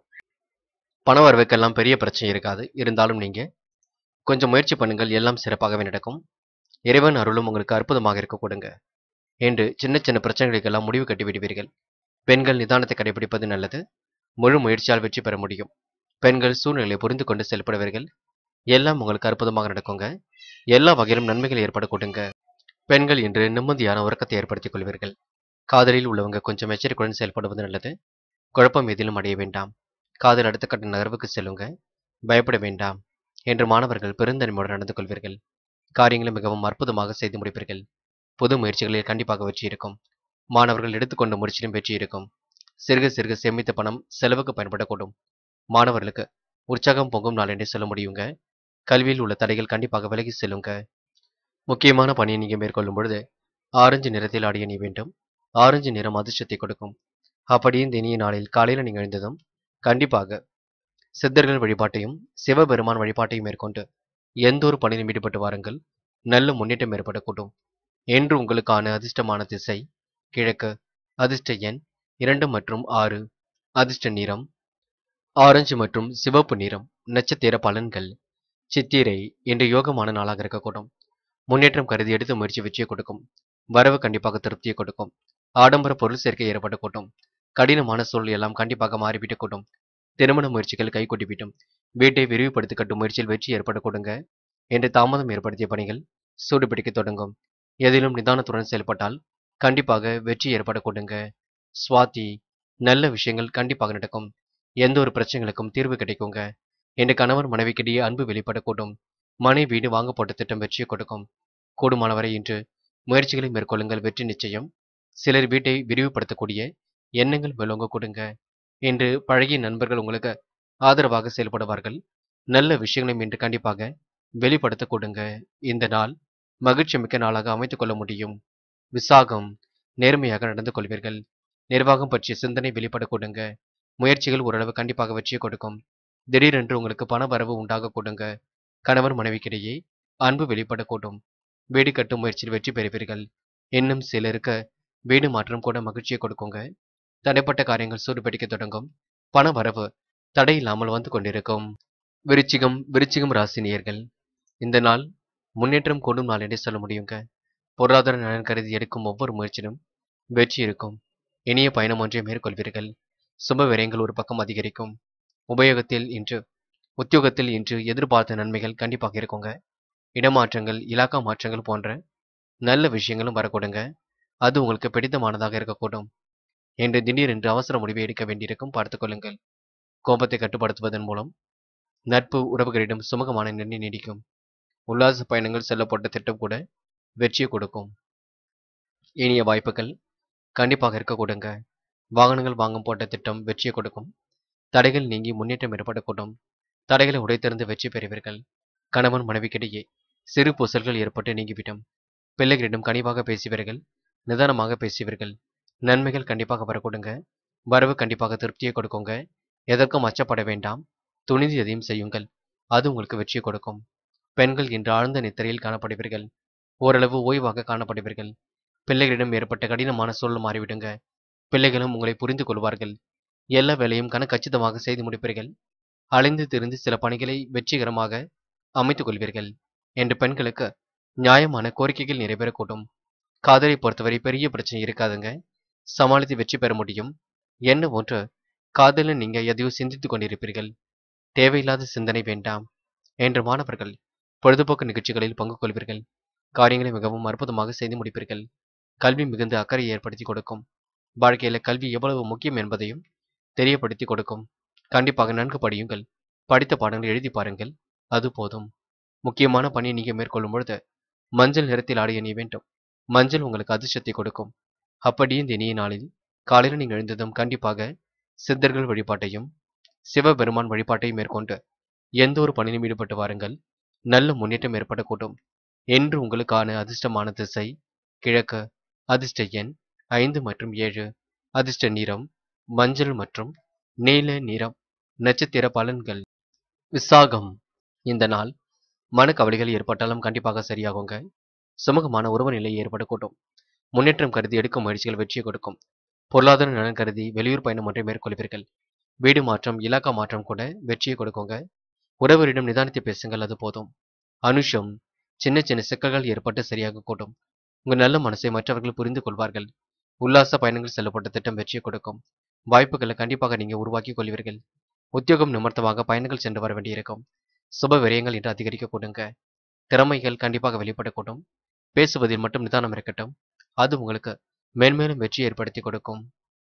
பண வரவுக்கெல்லாம் பெரிய பிரச்சனை இருக்காது இருந்தாலும் நீங்க கொஞ்சம் முயற்சி பண்ணுங்கள் எல்லாம் சிறப்பாகவே நடக்கும் இறைவன் அருளும் உங்களுக்கு அற்புதமாக இருக்க கொடுங்க என்று சின்ன சின்ன பிரச்சனைகளுக்கெல்லாம் முடிவு கட்டி விடுவீர்கள் பெண்கள் நிதானத்தை கடைபிடிப்பது நல்லது முழு முயற்சியால் வெற்றி பெற முடியும் பெண்கள் சூழ்நிலையை புரிந்து கொண்டு செயல்படுவீர்கள் எல்லாம் உங்களுக்கு அற்புதமாக நடக்குங்க எல்லா வகையிலும் நன்மைகள் ஏற்பட கொடுங்க பெண்கள் இன்று நிம்மதியான உறக்கத்தை ஏற்படுத்திக் கொள்வீர்கள் காதலில் உள்ளவங்க கொஞ்சம் எச்சரிக்கையுடன் செயல்படுவது நல்லது குழப்பம் எதிலும் அடைய வேண்டாம் காதல் அடுத்த கட்ட நகர்வுக்கு செல்லுங்க பயப்பட வேண்டாம் என்று மாணவர்கள் பெருந்தன்மையுடன் நடந்து கொள்வீர்கள் காரியங்களை மிகவும் அற்புதமாக செய்து முடிப்பீர்கள் புது முயற்சிகளில் கண்டிப்பாக வெற்றி இருக்கும் மாணவர்கள் எடுத்துக்கொண்ட முயற்சியிலும் வெற்றி இருக்கும் சிறுக சிறுக சேமித்த பணம் செலவுக்கு பயன்படக்கூடும் மாணவர்களுக்கு உற்சாகம் பொங்கும் நாள் என்று சொல்ல முடியுங்க கல்வியில் உள்ள தடைகள் கண்டிப்பாக விலகி செல்லுங்க முக்கியமான பணியை நீங்க மேற்கொள்ளும் பொழுது ஆரஞ்சு நிறத்தில் ஆடிய நீ வேண்டும் ஆரஞ்சு நிறம் அதிர்ஷ்டத்தை கொடுக்கும் அப்படியே இந்த இனிய நாளில் காலையில் நீங்கள் எழுந்ததும் கண்டிப்பாக சித்தர்கள் வழிபாட்டையும் சிவபெருமான் வழிபாட்டையும் மேற்கொண்டு எந்த ஒரு பணியிலும் ஈடுபட்டு வாருங்கள் நல்ல முன்னேற்றம் ஏற்படக்கூடும் என்று உங்களுக்கான அதிர்ஷ்டமான திசை கிழக்கு அதிர்ஷ்ட எண் இரண்டு மற்றும் ஆறு அதிர்ஷ்ட நிறம் ஆரஞ்சு மற்றும் சிவப்பு நிறம் நட்சத்திர பலன்கள் சித்திரை என்று யோகமான நாளாக இருக்கக்கூடும் முன்னேற்றம் கருதி எடுத்த முயற்சி வெற்றியை கொடுக்கும் வரவு கண்டிப்பாக திருப்தியை கொடுக்கும் ஆடம்பர பொருள் சேர்க்கை ஏற்படக்கூடும் கடினமான சூழல் எல்லாம் கண்டிப்பாக மாறிவிடக்கூடும் திருமண முயற்சிகள் கைகூட்டிவிட்டும் வீட்டை விரிவுபடுத்தி கட்டும் முயற்சியில் வெற்றி ஏற்படக்கூடுங்க என்று தாமதம் ஏற்படுத்திய பணிகள் சூடுபிடிக்க தொடங்கும் எதிலும் நிதானத்துடன் செயல்பட்டால் கண்டிப்பாக வெற்றி ஏற்படக்கூடுங்க சுவாதி நல்ல விஷயங்கள் கண்டிப்பாக நடக்கும் எந்த ஒரு பிரச்சனைகளுக்கும் தீர்வு கிடைக்குங்க என்று கணவன் மனைவிக்கிடையே அன்பு வெளிப்படக்கூடும் மனை வீடு வாங்க போட்ட திட்டம் வெற்றியை கொடுக்கும் கூடுமானவரை இன்று முயற்சிகளை மேற்கொள்ளுங்கள் வெற்றி நிச்சயம் சிலர் வீட்டை விரிவுபடுத்தக்கூடிய எண்ணங்கள் மேலோங்க கொடுங்க என்று பழகிய நண்பர்கள் உங்களுக்கு ஆதரவாக செயல்படுவார்கள் நல்ல விஷயங்களையும் இன்று கண்டிப்பாக வெளிப்படுத்த கொடுங்க இந்த நாள் மகிழ்ச்சி மிக்க நாளாக அமைத்துக் கொள்ள முடியும் விசாகம் நேர்மையாக நடந்து கொள்வீர்கள் நிர்வாகம் பற்றிய சிந்தனை வெளிப்பட கொடுங்க முயற்சிகள் ஓரளவு கண்டிப்பாக வெற்றியை கொடுக்கும் திடீரென்று உங்களுக்கு பண வரவு உண்டாக கொடுங்க கணவன் மனைவிக்கிடையே அன்பு வெளிப்படக்கூடும் வீடு கட்டும் முயற்சியில் வெற்றி பெறுவீர்கள் இன்னும் சிலருக்கு வீடு மாற்றம் கூட மகிழ்ச்சியை கொடுக்குங்க தடைப்பட்ட காரியங்கள் சூடுபிடிக்க தொடங்கும் பண வரவு தடை இல்லாமல் வந்து கொண்டிருக்கும் விருச்சிகம் விருச்சிகம் ராசினியர்கள் இந்த நாள் முன்னேற்றம் கொண்டும் நாள் என்று சொல்ல முடியுங்க பொருளாதார நலன் கருதி எடுக்கும் ஒவ்வொரு முயற்சியிலும் வெற்றி இருக்கும் இனிய பயணம் ஒன்றை மேற்கொள்வீர்கள் சுப விரயங்கள் ஒரு பக்கம் அதிகரிக்கும் உபயோகத்தில் இன்று உத்தியோகத்தில் இன்று எதிர்பார்த்த நன்மைகள் கண்டிப்பாக இருக்குங்க இடமாற்றங்கள் இலாக்கா மாற்றங்கள் போன்ற நல்ல விஷயங்களும் வரக்கூடுங்க அது உங்களுக்கு பிடித்தமானதாக இருக்கக்கூடும் என்று திடீரென்று அவசர முடிவை எடுக்க வேண்டியிருக்கும் பார்த்துக் கொள்ளுங்கள் கோபத்தை கட்டுப்படுத்துவதன் மூலம் நட்பு உறவுகளிடம் சுமூகமான நிலை நீடிக்கும் உல்லாச பயணங்கள் செல்லப்பட்ட திட்டம் கூட வெற்றியை கொடுக்கும் இனிய வாய்ப்புகள் கண்டிப்பாக இருக்க கொடுங்க வாகனங்கள் வாங்கும் போட்ட திட்டம் வெற்றியை கொடுக்கும் தடைகள் நீங்கி முன்னேற்றம் ஏற்படக்கூடும் தடைகளை உடைத்திருந்து வெற்றி பெறுவீர்கள் கணவன் மனைவிக்கிடையே சிறு பூசல்கள் ஏற்பட்டு நீங்கிவிடும் பிள்ளைகளிடம் கனிவாக பேசுவீர்கள் நிதானமாக பேசுவீர்கள் நன்மைகள் கண்டிப்பாக வரக்கூடுங்க வரவு கண்டிப்பாக திருப்தியை கொடுக்குங்க எதற்கும் அச்சப்பட வேண்டாம் துணிந்து எதையும் செய்யுங்கள் அது உங்களுக்கு வெற்றியை கொடுக்கும் பெண்கள் இன்று ஆழ்ந்த நித்திரையில் காணப்படுவீர்கள் ஓரளவு ஓய்வாக காணப்படுவீர்கள் பிள்ளைகளிடம் ஏற்பட்ட கடினமான சூழல் மாறிவிடுங்க பிள்ளைகளும் உங்களை புரிந்து கொள்வார்கள் எல்லா வேலையும் கணக்கச்சிதமாக செய்து முடிப்பீர்கள் அலைந்து திரிந்து சில பணிகளை வெற்றிகரமாக அமைத்துக் கொள்வீர்கள் என்று பெண்களுக்கு நியாயமான கோரிக்கைகள் நிறைவேறக்கூடும் காதலை பொறுத்தவரை பெரிய பிரச்சனை இருக்காதுங்க சமாளித்து வெற்றி பெற முடியும் என்ன ஒன்று காதலில் நீங்க எதையோ சிந்தித்துக் கொண்டிருப்பீர்கள் தேவையில்லாத சிந்தனை வேண்டாம் என்று மாணவர்கள் பொழுதுபோக்கு நிகழ்ச்சிகளில் பங்கு கொள்வீர்கள் காரியங்களை மிகவும் அற்புதமாக செய்து முடிப்பீர்கள் கல்வி மிகுந்த அக்கறை ஏற்படுத்தி கொடுக்கும் வாழ்க்கையில கல்வி எவ்வளவு முக்கியம் என்பதையும் தெரியப்படுத்தி கொடுக்கும் கண்டிப்பாக நன்கு படியுங்கள் படித்த பாடங்களை எழுதி பாருங்கள் அது போதும் முக்கியமான பணியை நீங்க மேற்கொள்ளும் பொழுது மஞ்சள் நிறத்தில் ஆடை அணிய வேண்டும் மஞ்சள் உங்களுக்கு அதிர்ஷ்டத்தை கொடுக்கும் அப்படி இந்த இனிய நாளில் காலையில் நீங்கள் எழுந்ததும் கண்டிப்பாக சித்தர்கள் வழிபாட்டையும் சிவபெருமான் வழிபாட்டையும் மேற்கொண்டு எந்த ஒரு பணியிலும் ஈடுபட்டு வாருங்கள் நல்ல முன்னேற்றம் ஏற்படக்கூடும் என்று உங்களுக்கான அதிர்ஷ்டமான திசை கிழக்கு அதிர்ஷ்ட எண் ஐந்து மற்றும் ஏழு அதிர்ஷ்ட நிறம் மஞ்சள் மற்றும் நீல நிறம் நட்சத்திர பலன்கள் விசாகம் இந்த நாள் மனக்கவலைகள் ஏற்பட்டாலும் கண்டிப்பாக சரியாகுங்க சுமூகமான உறவு நிலை ஏற்படக்கூடும் முன்னேற்றம் கருதி எடுக்கும் முயற்சிகள் வெற்றியை கொடுக்கும் பொருளாதார நலன் கருதி வெளியூர் பயணம் ஒன்றை மேற்கொள்வீர்கள் வீடு மாற்றம் இலாக்கா மாற்றம் கூட வெற்றியை கொடுக்குங்க உறவரிடம் நிதானித்து பேசுங்கள் அது போதும் அனுஷம் சின்ன சின்ன சிக்கல்கள் ஏற்பட்டு சரியாக கூடும் உங்க நல்ல மனசை மற்றவர்கள் புரிந்து கொள்வார்கள் உல்லாச பயணங்கள் செல்லப்பட்ட திட்டம் வெற்றியை கொடுக்கும் வாய்ப்புகளை கண்டிப்பாக நீங்க உருவாக்கி கொள்வீர்கள் உத்தியோகம் நிமித்தமாக பயணங்கள் சென்று வர வேண்டியிருக்கும் சுப விரயங்கள் என்று அதிகரிக்க கூடுங்க திறமைகள் கண்டிப்பாக வெளிப்படக்கூடும் பேசுவதில் மட்டும் நிதானம் இருக்கட்டும் அது உங்களுக்கு மேன்மேலும் வெற்றி ஏற்படுத்தி கொடுக்கும்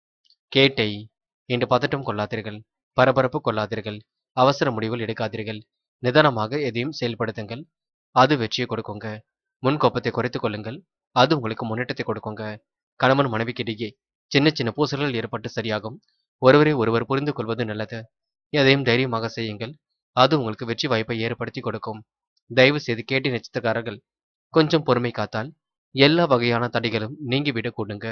கேட்டை இன்று பதட்டம் கொள்ளாதீர்கள் பரபரப்பு கொள்ளாதீர்கள் அவசர முடிவுகள் எடுக்காதீர்கள் நிதானமாக எதையும் செயல்படுத்துங்கள் அது வெற்றியை கொடுக்குங்க முன் கோப்பத்தை குறைத்துக் கொள்ளுங்கள் அது உங்களுக்கு முன்னேற்றத்தை கொடுக்குங்க கணவன் மனைவிக்கிடையே சின்ன சின்ன பூசல்கள் ஏற்பட்டு சரியாகும் ஒருவரை ஒருவர் புரிந்து கொள்வது நல்லது எதையும் தைரியமாக செய்யுங்கள் அது உங்களுக்கு வெற்றி வாய்ப்பை ஏற்படுத்தி கொடுக்கும் தயவு செய்து கேட்டி நட்சத்திரக்காரர்கள் கொஞ்சம் பொறுமை காத்தால் எல்லா வகையான தடைகளும் நீங்கிவிடக் கூடுங்க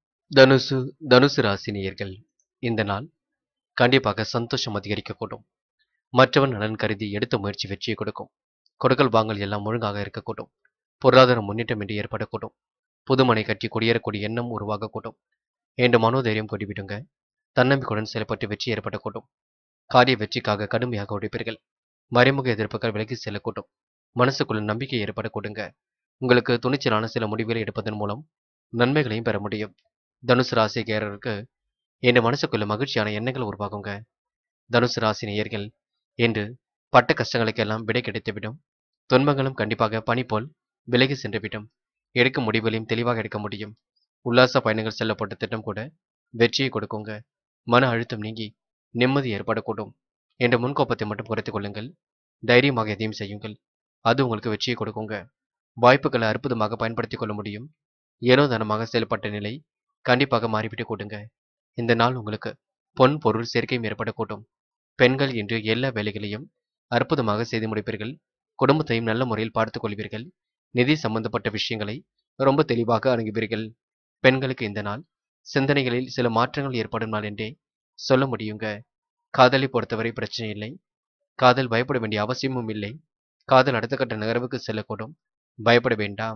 தனுசு தனுசு ராசினியர்கள் இந்த நாள் கண்டிப்பாக சந்தோஷம் அதிகரிக்கக்கூடும் மற்றவன் நலன் கருதி எடுத்த முயற்சி வெற்றியை கொடுக்கும் கொடுக்கல் வாங்கல் எல்லாம் ஒழுங்காக இருக்கக்கூடும் பொருளாதார முன்னேற்றம் என்று ஏற்படக்கூடும் புதுமனை கட்டி குடியேறக்கூடிய எண்ணம் உருவாகக்கூடும் என்று மனோதைரியம் கொடிவிடுங்க தன்னம்பிக்கையுடன் செயல்பட்டு வெற்றி ஏற்படக்கூடும் காரிய வெற்றிக்காக கடுமையாக உழைப்பீர்கள் மறைமுக எதிர்ப்புகள் விலகி செல்லக்கூடும் மனசுக்குள்ள நம்பிக்கை ஏற்படக்கூடுங்க உங்களுக்கு துணிச்சலான சில முடிவுகளை எடுப்பதன் மூலம் நன்மைகளையும் பெற முடியும் தனுசு ராசிக்காரருக்கு என் மனசுக்குள்ள மகிழ்ச்சியான எண்ணங்கள் உருவாகுங்க தனுசு ராசி நேயர்கள் என்று பட்ட கஷ்டங்களுக்கெல்லாம் விடை கிடைத்துவிடும் துன்பங்களும் கண்டிப்பாக பனி போல் விலகி சென்றுவிடும் எடுக்கும் முடிவுகளையும் தெளிவாக எடுக்க முடியும் உல்லாச பயணங்கள் செல்லப்பட்ட திட்டம் கூட வெற்றியை கொடுக்குங்க மன அழுத்தம் நீங்கி நிம்மதி ஏற்படக்கூடும் என்ற முன்கோப்பத்தை மட்டும் குறைத்துக் கொள்ளுங்கள் தைரியமாக எதையும் செய்யுங்கள் அது உங்களுக்கு வெற்றியை கொடுக்குங்க வாய்ப்புகளை அற்புதமாக பயன்படுத்திக் கொள்ள முடியும் ஏனோ தனமாக செயல்பட்ட நிலை கண்டிப்பாக மாறிவிட்டு கூடுங்க இந்த நாள் உங்களுக்கு பொன் பொருள் சேர்க்கையும் ஏற்படக்கூடும் பெண்கள் இன்று எல்லா வேலைகளையும் அற்புதமாக செய்து முடிப்பீர்கள் குடும்பத்தையும் நல்ல முறையில் பார்த்துக் கொள்வீர்கள் நிதி சம்பந்தப்பட்ட விஷயங்களை ரொம்ப தெளிவாக அணுகுவீர்கள் பெண்களுக்கு இந்த நாள் சிந்தனைகளில் சில மாற்றங்கள் ஏற்படும் நாள் என்றே சொல்ல முடியுங்க காதலை பொறுத்தவரை பிரச்சனை இல்லை காதல் பயப்பட வேண்டிய அவசியமும் இல்லை காதல் அடுத்த கட்ட நகர்வுக்கு செல்லக்கூடும் பயப்பட வேண்டாம்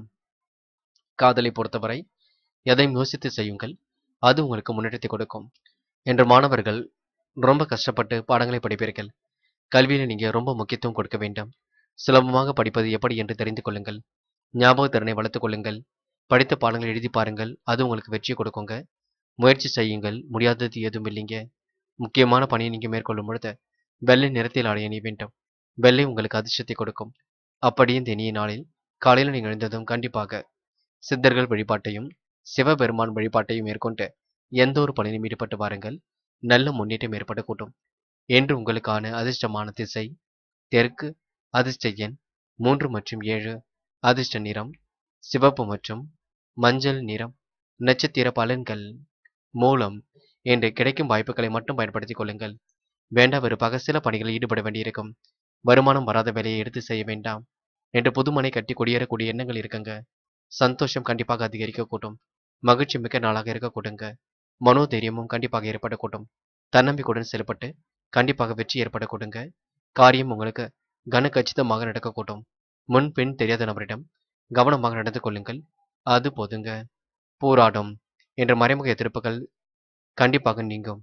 காதலை பொறுத்தவரை எதையும் யோசித்து செய்யுங்கள் அது உங்களுக்கு முன்னேற்றத்தை கொடுக்கும் என்று மாணவர்கள் ரொம்ப கஷ்டப்பட்டு பாடங்களை படிப்பீர்கள் கல்வியில் நீங்க ரொம்ப முக்கியத்துவம் கொடுக்க வேண்டும் சுலபமாக படிப்பது எப்படி என்று தெரிந்து கொள்ளுங்கள் ஞாபக திறனை வளர்த்துக் கொள்ளுங்கள் படித்த பாடங்களை எழுதி பாருங்கள் அது உங்களுக்கு வெற்றியை கொடுக்குங்க முயற்சி செய்யுங்கள் முடியாதது எதுவும் இல்லைங்க முக்கியமான பணியை நீங்க மேற்கொள்ளும் பொழுது வெள்ளை நிறத்தில் ஆடை அணிய வேண்டும் வெள்ளை உங்களுக்கு அதிர்ஷ்டத்தை கொடுக்கும் அப்படி இந்த இனிய நாளில் காலையில் நீங்கள் எழுந்ததும் கண்டிப்பாக சித்தர்கள் வழிபாட்டையும் சிவபெருமான் வழிபாட்டையும் மேற்கொண்டு எந்த ஒரு பணியிலும் ஈடுபட்டு வாருங்கள் நல்ல முன்னேற்றம் ஏற்படக்கூடும் என்று உங்களுக்கான அதிர்ஷ்டமான திசை தெற்கு அதிர்ஷ்ட எண் மூன்று மற்றும் ஏழு அதிர்ஷ்ட நிறம் சிவப்பு மற்றும் மஞ்சள் நிறம் நட்சத்திர பலன்கள் மூலம் என்று கிடைக்கும் வாய்ப்புகளை மட்டும் பயன்படுத்திக் கொள்ளுங்கள் வேண்டா வெறுப்பாக சில பணிகளில் ஈடுபட வேண்டியிருக்கும் வருமானம் வராத வேலையை எடுத்து செய்ய வேண்டாம் என்று புதுமனை கட்டி குடியேறக்கூடிய எண்ணங்கள் இருக்குங்க சந்தோஷம் கண்டிப்பாக அதிகரிக்கக்கூடும் மகிழ்ச்சி மிக்க நாளாக இருக்கக்கூடுங்க மனோதைரியமும் கண்டிப்பாக ஏற்படக்கூடும் தன்னம்பிக்கையுடன் செயல்பட்டு கண்டிப்பாக வெற்றி ஏற்படக்கூடுங்க காரியம் உங்களுக்கு கன கச்சிதமாக நடக்கக்கூடும் முன் பின் தெரியாத நபரிடம் கவனமாக நடந்து கொள்ளுங்கள் அது போதுங்க போராடும் என்ற மறைமுக எதிர்ப்புகள் கண்டிப்பாக நீங்கும்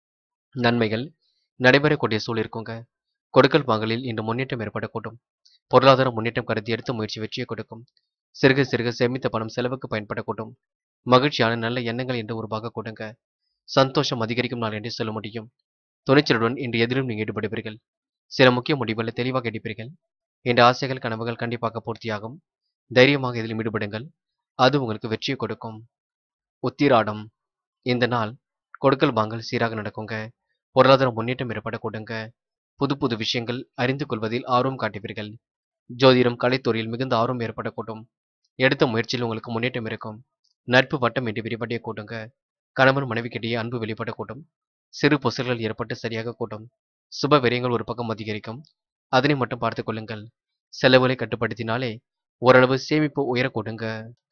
நன்மைகள் நடைபெறக்கூடிய சூழல் இருக்குங்க கொடுக்கல் வாங்கலில் இன்று முன்னேற்றம் ஏற்படக்கூடும் பொருளாதார முன்னேற்றம் கருதி எடுத்த முயற்சி வெற்றியை கொடுக்கும் சிறுக சிறுக சேமித்த பணம் செலவுக்கு பயன்படக்கூடும் மகிழ்ச்சியான நல்ல எண்ணங்கள் என்று உருவாக கொடுங்க சந்தோஷம் அதிகரிக்கும் நாள் என்று சொல்ல முடியும் துணிச்சலுடன் இன்று எதிலும் நீங்கள் ஈடுபடுவீர்கள் சில முக்கிய முடிவுகளை தெளிவாக எடுப்பீர்கள் என்ற ஆசைகள் கனவுகள் கண்டிப்பாக பூர்த்தியாகும் தைரியமாக இதிலும் ஈடுபடுங்கள் அது உங்களுக்கு வெற்றியை கொடுக்கும் உத்திராடம் இந்த நாள் கொடுக்கல் வாங்கல் சீராக நடக்குங்க பொருளாதார முன்னேற்றம் ஏற்பட கொடுங்க புது புது விஷயங்கள் அறிந்து கொள்வதில் ஆர்வம் காட்டுவீர்கள் ஜோதிடம் கலைத்துறையில் மிகுந்த ஆர்வம் ஏற்படக்கூடும் எடுத்த முயற்சியில் உங்களுக்கு முன்னேற்றம் இருக்கும் நட்பு வட்டம் என்று விரிவடைய கூட்டுங்க கணவன் மனைவிக்கிடையே அன்பு வெளிப்படக்கூடும் சிறு பொசல்கள் ஏற்பட்டு சரியாக கூட்டும் சுப விரயங்கள் ஒரு பக்கம் அதிகரிக்கும் அதனை மட்டும் பார்த்துக் கொள்ளுங்கள் செலவுகளை கட்டுப்படுத்தினாலே ஓரளவு சேமிப்பு உயரக்கூடுங்க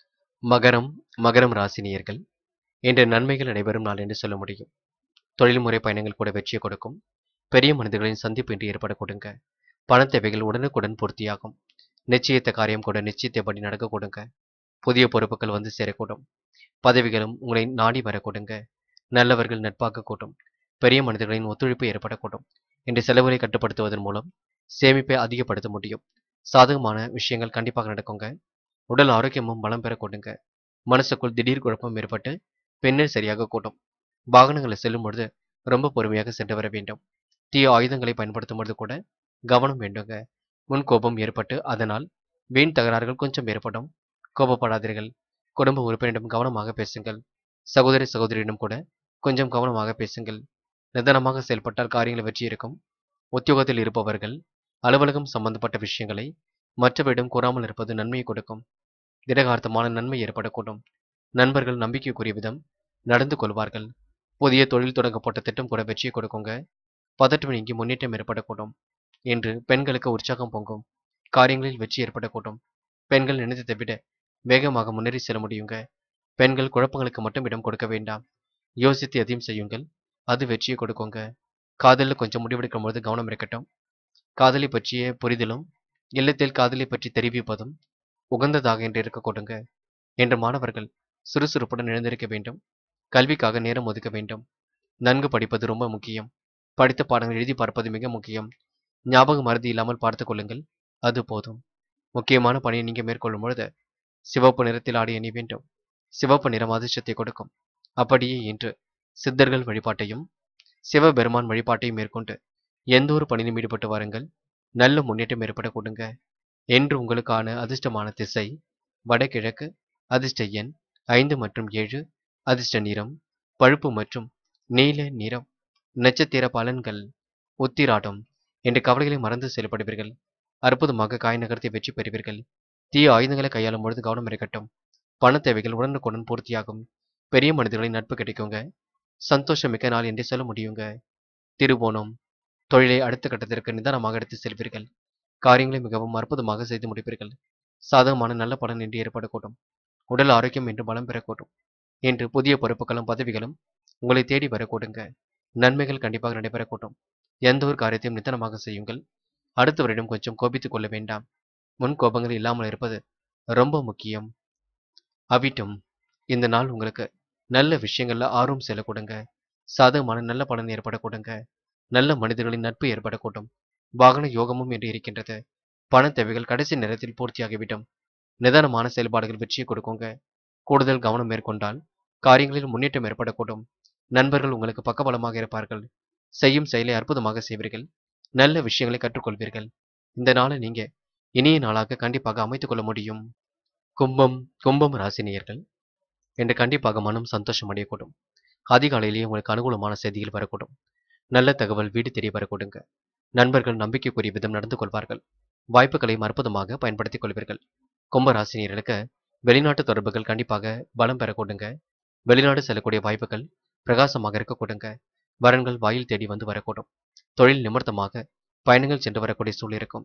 மகரம் மகரம் ராசினியர்கள் என்ற நன்மைகள் நடைபெறும் நாள் என்று சொல்ல முடியும் தொழில்முறை பயணங்கள் கூட வெற்றியை கொடுக்கும் பெரிய மனிதர்களின் சந்திப்பு என்று ஏற்பட கொடுங்க பண தேவைகள் உடனுக்குடன் பூர்த்தியாகும் நிச்சயித்த காரியம் கூட நிச்சயத்தைப்படி நடக்க கொடுங்க புதிய பொறுப்புகள் வந்து சேரக்கூடும் பதவிகளும் உங்களை நாடி வரக்கூடுங்க நல்லவர்கள் நட்பாக கூட்டும் பெரிய மனிதர்களின் ஒத்துழைப்பு ஏற்படக்கூடும் இன்று செலவுகளை கட்டுப்படுத்துவதன் மூலம் சேமிப்பை அதிகப்படுத்த முடியும் சாதகமான விஷயங்கள் கண்டிப்பாக நடக்குங்க உடல் ஆரோக்கியமும் பலம் பெற கொடுங்க மனசுக்குள் திடீர் குழப்பம் ஏற்பட்டு பின்னர் சரியாக கூட்டும் வாகனங்களை செல்லும் பொழுது ரொம்ப பொறுமையாக சென்று வர வேண்டும் தீய ஆயுதங்களை பயன்படுத்தும் பொழுது கூட கவனம் வேண்டுங்க முன் கோபம் ஏற்பட்டு அதனால் வீண் தகராறுகள் கொஞ்சம் ஏற்படும் கோபப்படாதீர்கள் குடும்ப உறுப்பினரிடம் கவனமாக பேசுங்கள் சகோதரி சகோதரியிடம் கூட கொஞ்சம் கவனமாக பேசுங்கள் நிதானமாக செயல்பட்டால் காரியங்கள் வெற்றி இருக்கும் உத்தியோகத்தில் இருப்பவர்கள் அலுவலகம் சம்பந்தப்பட்ட விஷயங்களை மற்றவரிடம் கூறாமல் இருப்பது நன்மையை கொடுக்கும் திடகார்த்தமான நன்மை ஏற்படக்கூடும் நண்பர்கள் நம்பிக்கைக்குரிய விதம் நடந்து கொள்வார்கள் புதிய தொழில் தொடங்கப்பட்ட திட்டம் கூட வெற்றியை கொடுக்குங்க பதற்றம் நீங்கி முன்னேற்றம் ஏற்படக்கூடும் என்று பெண்களுக்கு உற்சாகம் பொங்கும் காரியங்களில் வெற்றி ஏற்படக்கூடும் பெண்கள் நினைத்ததை விட வேகமாக முன்னேறி செல்ல முடியுங்க பெண்கள் குழப்பங்களுக்கு மட்டும் இடம் கொடுக்க வேண்டாம் யோசித்து எதையும் செய்யுங்கள் அது வெற்றியை கொடுக்குங்க காதலில் கொஞ்சம் முடிவெடுக்கும் பொழுது கவனம் இருக்கட்டும் காதலை பற்றிய புரிதலும் இல்லத்தில் காதலை பற்றி தெரிவிப்பதும் உகந்ததாக என்று இருக்க கொடுங்க என்ற மாணவர்கள் சுறுசுறுப்புடன் எழுந்திருக்க வேண்டும் கல்விக்காக நேரம் ஒதுக்க வேண்டும் நன்கு படிப்பது ரொம்ப முக்கியம் படித்த பாடங்கள் எழுதி பார்ப்பது மிக முக்கியம் ஞாபக மருதி இல்லாமல் பார்த்துக் கொள்ளுங்கள் அது போதும் முக்கியமான பணியை நீங்க மேற்கொள்ளும் பொழுது சிவப்பு நிறத்தில் ஆடை அணி வேண்டும் சிவப்பு நிறம் அதிர்ஷ்டத்தை கொடுக்கும் அப்படியே இன்று சித்தர்கள் வழிபாட்டையும் சிவபெருமான் வழிபாட்டையும் மேற்கொண்டு எந்த ஒரு பணியிலும் ஈடுபட்டு வாருங்கள் நல்ல முன்னேற்றம் ஏற்பட கொடுங்க என்று உங்களுக்கான அதிர்ஷ்டமான திசை வடகிழக்கு அதிர்ஷ்ட எண் ஐந்து மற்றும் ஏழு அதிர்ஷ்ட நிறம் பழுப்பு மற்றும் நீல நிறம் நட்சத்திர பலன்கள் உத்திராடம் என்ற கவலைகளை மறந்து செயல்படுவீர்கள் அற்புதமாக காய் நகர்த்தி வெற்றி பெறுவீர்கள் தீய ஆயுதங்களை கையாளும் பொழுது கவனம் இருக்கட்டும் பண தேவைகள் உடனுக்குடன் பூர்த்தியாகும் பெரிய மனிதர்களின் நட்பு கிடைக்குங்க சந்தோஷமிக்க நாள் என்றே சொல்ல முடியுங்க திருவோணம் தொழிலை அடுத்த கட்டத்திற்கு நிதானமாக எடுத்து செல்வீர்கள் காரியங்களை மிகவும் அற்புதமாக செய்து முடிப்பீர்கள் சாதகமான நல்ல பலன் என்று ஏற்படக்கூடும் உடல் ஆரோக்கியம் என்று பலம் பெறக்கூடும் என்று புதிய பொறுப்புகளும் பதவிகளும் உங்களை தேடி வரக்கூடுங்க நன்மைகள் கண்டிப்பாக நடைபெறக்கூடும் எந்த ஒரு காரியத்தையும் நிதானமாக செய்யுங்கள் அடுத்தவரிடம் கொஞ்சம் கோபித்துக் கொள்ள வேண்டாம் முன் கோபங்கள் இல்லாமல் இருப்பது ரொம்ப முக்கியம் அவிட்டும் இந்த நாள் உங்களுக்கு நல்ல விஷயங்கள்ல ஆர்வம் செல்லக்கூடுங்க சாதகமான நல்ல பலன் ஏற்படக்கூடுங்க நல்ல மனிதர்களின் நட்பு ஏற்படக்கூடும் வாகன யோகமும் என்று இருக்கின்றது பண தேவைகள் கடைசி நேரத்தில் பூர்த்தியாகிவிடும் நிதானமான செயல்பாடுகள் வெற்றியை கொடுக்குங்க கூடுதல் கவனம் மேற்கொண்டால் காரியங்களில் முன்னேற்றம் ஏற்படக்கூடும் நண்பர்கள் உங்களுக்கு பக்கபலமாக இருப்பார்கள் செய்யும் செயலை அற்புதமாக செய்வீர்கள் நல்ல விஷயங்களை கற்றுக்கொள்வீர்கள் இந்த நாளை நீங்க இனிய நாளாக கண்டிப்பாக அமைத்துக் கொள்ள முடியும் கும்பம் கும்பம் ராசினியர்கள் என்று கண்டிப்பாக மனம் சந்தோஷம் அடையக்கூடும் அதிகாலையிலேயே உங்களுக்கு அனுகூலமான செய்திகள் வரக்கூடும் நல்ல தகவல் வீடு தெரிய வரக்கூடுங்க நண்பர்கள் நம்பிக்கைக்குரிய விதம் நடந்து கொள்வார்கள் வாய்ப்புகளை அற்புதமாக பயன்படுத்திக் கொள்வீர்கள் கும்ப ராசினியர்களுக்கு வெளிநாட்டு தொடர்புகள் கண்டிப்பாக பலம் பெறக்கூடுங்க வெளிநாடு செல்லக்கூடிய வாய்ப்புகள் பிரகாசமாக இருக்கக்கூடுங்க வரன்கள் வாயில் தேடி வந்து வரக்கூடும் தொழில் நிமித்தமாக பயணங்கள் சென்று வரக்கூடிய சூழல் இருக்கும்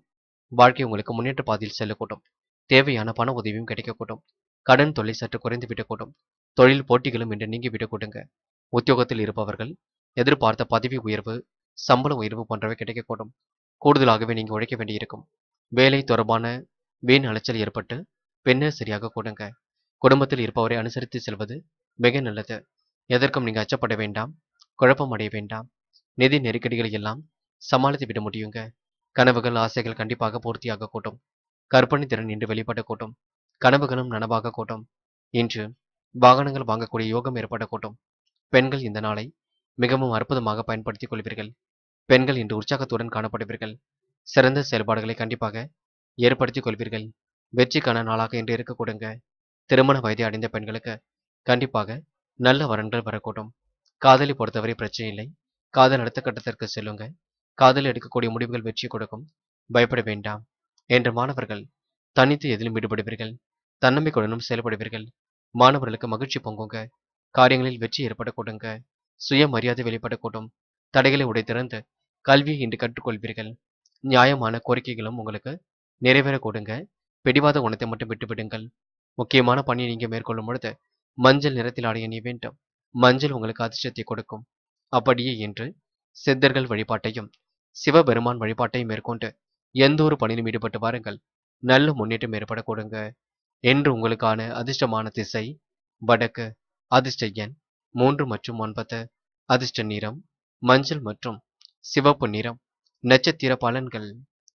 வாழ்க்கை உங்களுக்கு முன்னேற்ற பாதையில் செல்லக்கூடும் தேவையான பண உதவியும் கிடைக்கக்கூடும் கடன் தொல்லை சற்று குறைந்து விடக்கூடும் தொழில் போட்டிகளும் இன்று நீங்கி விடக்கூடுங்க உத்தியோகத்தில் இருப்பவர்கள் எதிர்பார்த்த பதவி உயர்வு சம்பள உயர்வு போன்றவை கிடைக்கக்கூடும் கூடுதலாகவே நீங்க உழைக்க வேண்டியிருக்கும் வேலை தொடர்பான வீண் அலைச்சல் ஏற்பட்டு பின்னர் சரியாக கூடுங்க குடும்பத்தில் இருப்பவரை அனுசரித்து செல்வது மிக நல்லது எதற்கும் நீங்க அச்சப்பட வேண்டாம் குழப்பம் அடைய வேண்டாம் நிதி நெருக்கடிகளை எல்லாம் சமாளித்து விட முடியுங்க கனவுகள் ஆசைகள் கண்டிப்பாக பூர்த்தியாக கூட்டும் கற்பனை திறன் இன்று வெளிப்பட கூட்டும் கனவுகளும் நனவாக கூட்டும் இன்று வாகனங்கள் வாங்கக்கூடிய யோகம் ஏற்பட கூட்டும் பெண்கள் இந்த நாளை மிகவும் அற்புதமாக பயன்படுத்திக் கொள்வீர்கள் பெண்கள் இன்று உற்சாகத்துடன் காணப்படுவீர்கள் சிறந்த செயல்பாடுகளை கண்டிப்பாக ஏற்படுத்திக் கொள்வீர்கள் வெற்றிக்கான நாளாக இன்று இருக்க கொடுங்க திருமண வயதை அடைந்த பெண்களுக்கு கண்டிப்பாக நல்ல வரன்கள் வரக்கூடும் காதலை பொறுத்தவரை பிரச்சனை இல்லை காதல் அடுத்த கட்டத்திற்கு செல்லுங்க காதல் எடுக்கக்கூடிய முடிவுகள் வெற்றி கொடுக்கும் பயப்பட வேண்டாம் என்ற மாணவர்கள் தனித்து எதிலும் ஈடுபடுவீர்கள் தன்னம்பிக்கையுடனும் செயல்படுவீர்கள் மாணவர்களுக்கு மகிழ்ச்சி பொங்குங்க காரியங்களில் வெற்றி ஏற்பட கொடுங்க சுய மரியாதை வெளிப்படக்கூடும் தடைகளை உடைத்திறந்து கல்வியை இன்று கற்றுக்கொள்வீர்கள் நியாயமான கோரிக்கைகளும் உங்களுக்கு நிறைவேற கொடுங்க பிடிவாத குணத்தை மட்டும் விட்டுவிடுங்கள் முக்கியமான பணியை நீங்க மேற்கொள்ளும் பொழுது மஞ்சள் நிறத்தில் ஆடைய நீ வேண்டும் மஞ்சள் உங்களுக்கு அதிர்ஷ்டத்தை கொடுக்கும் அப்படியே என்று சித்தர்கள் வழிபாட்டையும் சிவபெருமான் வழிபாட்டையும் மேற்கொண்டு எந்த ஒரு பணியிலும் ஈடுபட்டு வாருங்கள் நல்ல முன்னேற்றம் ஏற்பட கொடுங்க என்று உங்களுக்கான அதிர்ஷ்டமான திசை வடக்கு அதிர்ஷ்ட எண் மூன்று மற்றும் ஒன்பது அதிர்ஷ்ட நிறம் மஞ்சள் மற்றும் சிவப்பு நிறம் நட்சத்திர பலன்கள்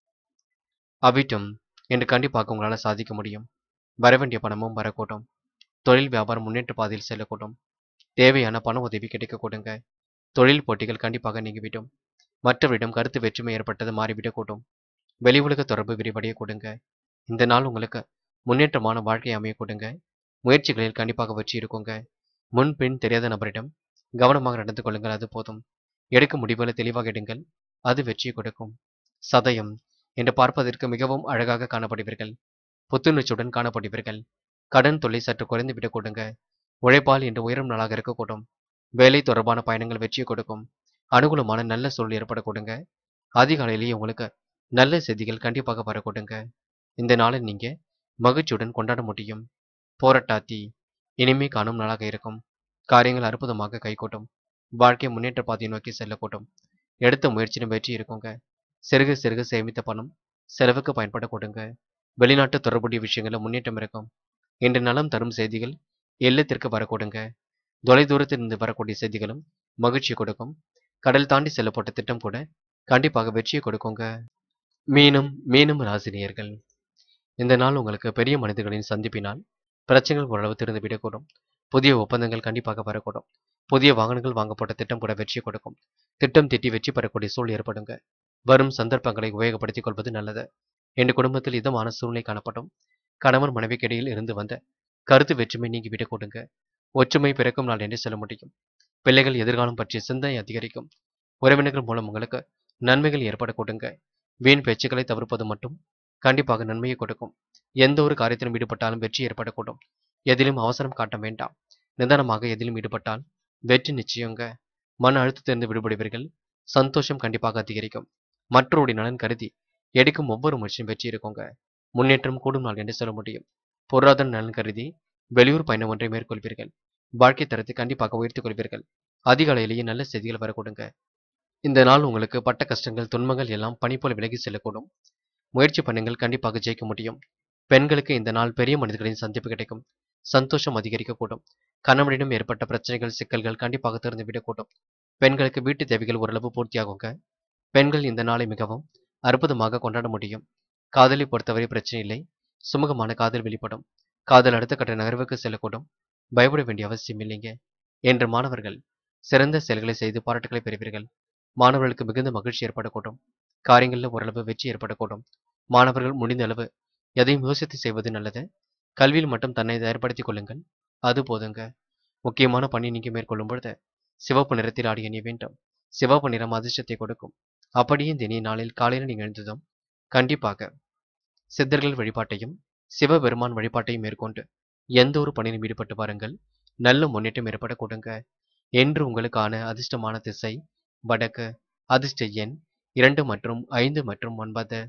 அவிட்டம் என்று கண்டிப்பாக உங்களால் சாதிக்க முடியும் வரவேண்டிய பணமும் வரக்கூடும் தொழில் வியாபாரம் முன்னேற்ற பாதையில் செல்லக்கூடும் தேவையான பண உதவி கிடைக்க கொடுங்க தொழில் போட்டிகள் கண்டிப்பாக நீங்கிவிடும் மற்றவரிடம் கருத்து வேற்றுமை ஏற்பட்டது மாறிவிடக்கூடும் வெளி உலக தொடர்பு விரிவடைய கொடுங்க இந்த நாள் உங்களுக்கு முன்னேற்றமான வாழ்க்கை அமைய கொடுங்க முயற்சிகளில் கண்டிப்பாக வெற்றி இருக்குங்க முன் பின் தெரியாத நபரிடம் கவனமாக நடந்து கொள்ளுங்கள் அது போதும் எடுக்கும் முடிவுகளை தெளிவாக எடுங்கள் அது வெற்றியை கொடுக்கும் சதயம் என்று பார்ப்பதற்கு மிகவும் அழகாக காணப்படுவீர்கள் புத்துணர்ச்சியுடன் காணப்படுவீர்கள் கடன் தொல்லை சற்று குறைந்து விடக் கொடுங்க உழைப்பால் இன்று உயரும் நாளாக இருக்கக்கூடும் வேலை தொடர்பான பயணங்கள் வெற்றியை கொடுக்கும் அனுகூலமான நல்ல சூழல் ஏற்பட கொடுங்க அதிகாலையிலேயே உங்களுக்கு நல்ல செய்திகள் கண்டிப்பாக வர கொடுங்க இந்த நாளை நீங்க மகிழ்ச்சியுடன் கொண்டாட முடியும் போராட்டாத்தி இனிமே காணும் நாளாக இருக்கும் காரியங்கள் அற்புதமாக கைகூட்டும் வாழ்க்கை முன்னேற்ற பாதையை நோக்கி செல்லக்கூடும் எடுத்த முயற்சியிலும் வெற்றி இருக்குங்க சிறுக சிறுக சேமித்த பணம் செலவுக்கு பயன்பட கொடுங்க வெளிநாட்டு தொடர்புடைய விஷயங்கள முன்னேற்றம் இருக்கும் இன்று நலம் தரும் செய்திகள் இல்லத்திற்கு வரக்கூடுங்க தொலைதூரத்திலிருந்து வரக்கூடிய செய்திகளும் மகிழ்ச்சி கொடுக்கும் கடல் தாண்டி செல்லப்பட்ட திட்டம் கூட கண்டிப்பாக வெற்றியை கொடுக்குங்க மீனம் மீனம் ராசினியர்கள் இந்த நாள் உங்களுக்கு பெரிய மனிதர்களின் சந்திப்பினால் பிரச்சனைகள் ஓரளவு திறந்து விடக்கூடும் புதிய ஒப்பந்தங்கள் கண்டிப்பாக வரக்கூடும் புதிய வாகனங்கள் வாங்கப்பட்ட திட்டம் கூட வெற்றி கொடுக்கும் திட்டம் திட்டி வெற்றி பெறக்கூடிய சூழல் ஏற்படுங்க வரும் சந்தர்ப்பங்களை உபயோகப்படுத்திக் கொள்வது நல்லது என் குடும்பத்தில் இதமான சூழ்நிலை காணப்படும் கணவன் மனைவிக்கிடையில் இருந்து வந்த கருத்து வேற்றுமை நீங்கி விடக் கொடுங்க ஒற்றுமை பிறக்கும் நாள் என்று சொல்ல முடியும் பிள்ளைகள் எதிர்காலம் பற்றிய சிந்தனை அதிகரிக்கும் உறவினர்கள் மூலம் உங்களுக்கு நன்மைகள் ஏற்பட கொடுங்க வீண் பேச்சுக்களை தவிர்ப்பது மட்டும் கண்டிப்பாக நன்மையை கொடுக்கும் எந்த ஒரு காரியத்திலும் ஈடுபட்டாலும் வெற்றி ஏற்படக்கூடும் எதிலும் அவசரம் காட்ட வேண்டாம் நிதானமாக எதிலும் ஈடுபட்டால் வெற்றி நிச்சயங்க மன அழுத்தத்திலிருந்து விடுபடுவீர்கள் சந்தோஷம் கண்டிப்பாக அதிகரிக்கும் மற்றவருடைய நலன் கருதி எடுக்கும் ஒவ்வொரு முயற்சியும் வெற்றி இருக்குங்க முன்னேற்றம் கூடும் நாள் என்று சொல்ல முடியும் பொருளாதார நலன் கருதி வெளியூர் பயணம் ஒன்றை மேற்கொள்வீர்கள் வாழ்க்கை தரத்தை கண்டிப்பாக உயர்த்திக் கொள்வீர்கள் அதிகாலையிலேயே நல்ல செய்திகள் வரக்கூடுங்க இந்த நாள் உங்களுக்கு பட்ட கஷ்டங்கள் துன்பங்கள் எல்லாம் பனி போல விலகி செல்லக்கூடும் முயற்சி பண்ணுங்கள் கண்டிப்பாக ஜெயிக்க முடியும் பெண்களுக்கு இந்த நாள் பெரிய மனிதர்களின் சந்திப்பு கிடைக்கும் சந்தோஷம் அதிகரிக்கக்கூடும் கணவனிடம் ஏற்பட்ட பிரச்சனைகள் சிக்கல்கள் கண்டிப்பாக திறந்து விடக்கூடும் பெண்களுக்கு வீட்டு தேவைகள் ஓரளவு பூர்த்தியாகுங்க பெண்கள் இந்த நாளை மிகவும் அற்புதமாக கொண்டாட முடியும் காதலை பொறுத்தவரை பிரச்சனை இல்லை சுமூகமான காதல் வெளிப்படும் காதல் அடுத்த கட்ட நகர்வுக்கு செல்லக்கூடும் பயப்பட வேண்டிய அவசியம் இல்லைங்க என்று மாணவர்கள் சிறந்த செயல்களை செய்து பாராட்டுகளை பெறுவீர்கள் மாணவர்களுக்கு மிகுந்த மகிழ்ச்சி ஏற்படக்கூடும் காரியங்களில் ஓரளவு வெற்றி ஏற்படக்கூடும் மாணவர்கள் முடிந்த அளவு எதையும் யோசித்து செய்வது நல்லது கல்வியில் மட்டும் தன்னை தயார்படுத்திக் கொள்ளுங்கள் அது போதுங்க முக்கியமான பணி நீங்க மேற்கொள்ளும் பொழுது சிவப்பு நிறத்தில் ஆடிய நீ வேண்டும் சிவப்பு நிறம் அதிர்ஷ்டத்தை கொடுக்கும் அப்படியே இந்த இனிய நாளில் காலையில் நீங்கள் எழுந்ததும் கண்டிப்பாக சித்தர்கள் வழிபாட்டையும் சிவபெருமான் வழிபாட்டையும் மேற்கொண்டு எந்த ஒரு பணியிலும் ஈடுபட்டு வாருங்கள் நல்ல முன்னேற்றம் ஏற்பட கொடுங்க என்று உங்களுக்கான அதிர்ஷ்டமான திசை வடக்கு அதிர்ஷ்ட எண் இரண்டு மற்றும் ஐந்து மற்றும் ஒன்பது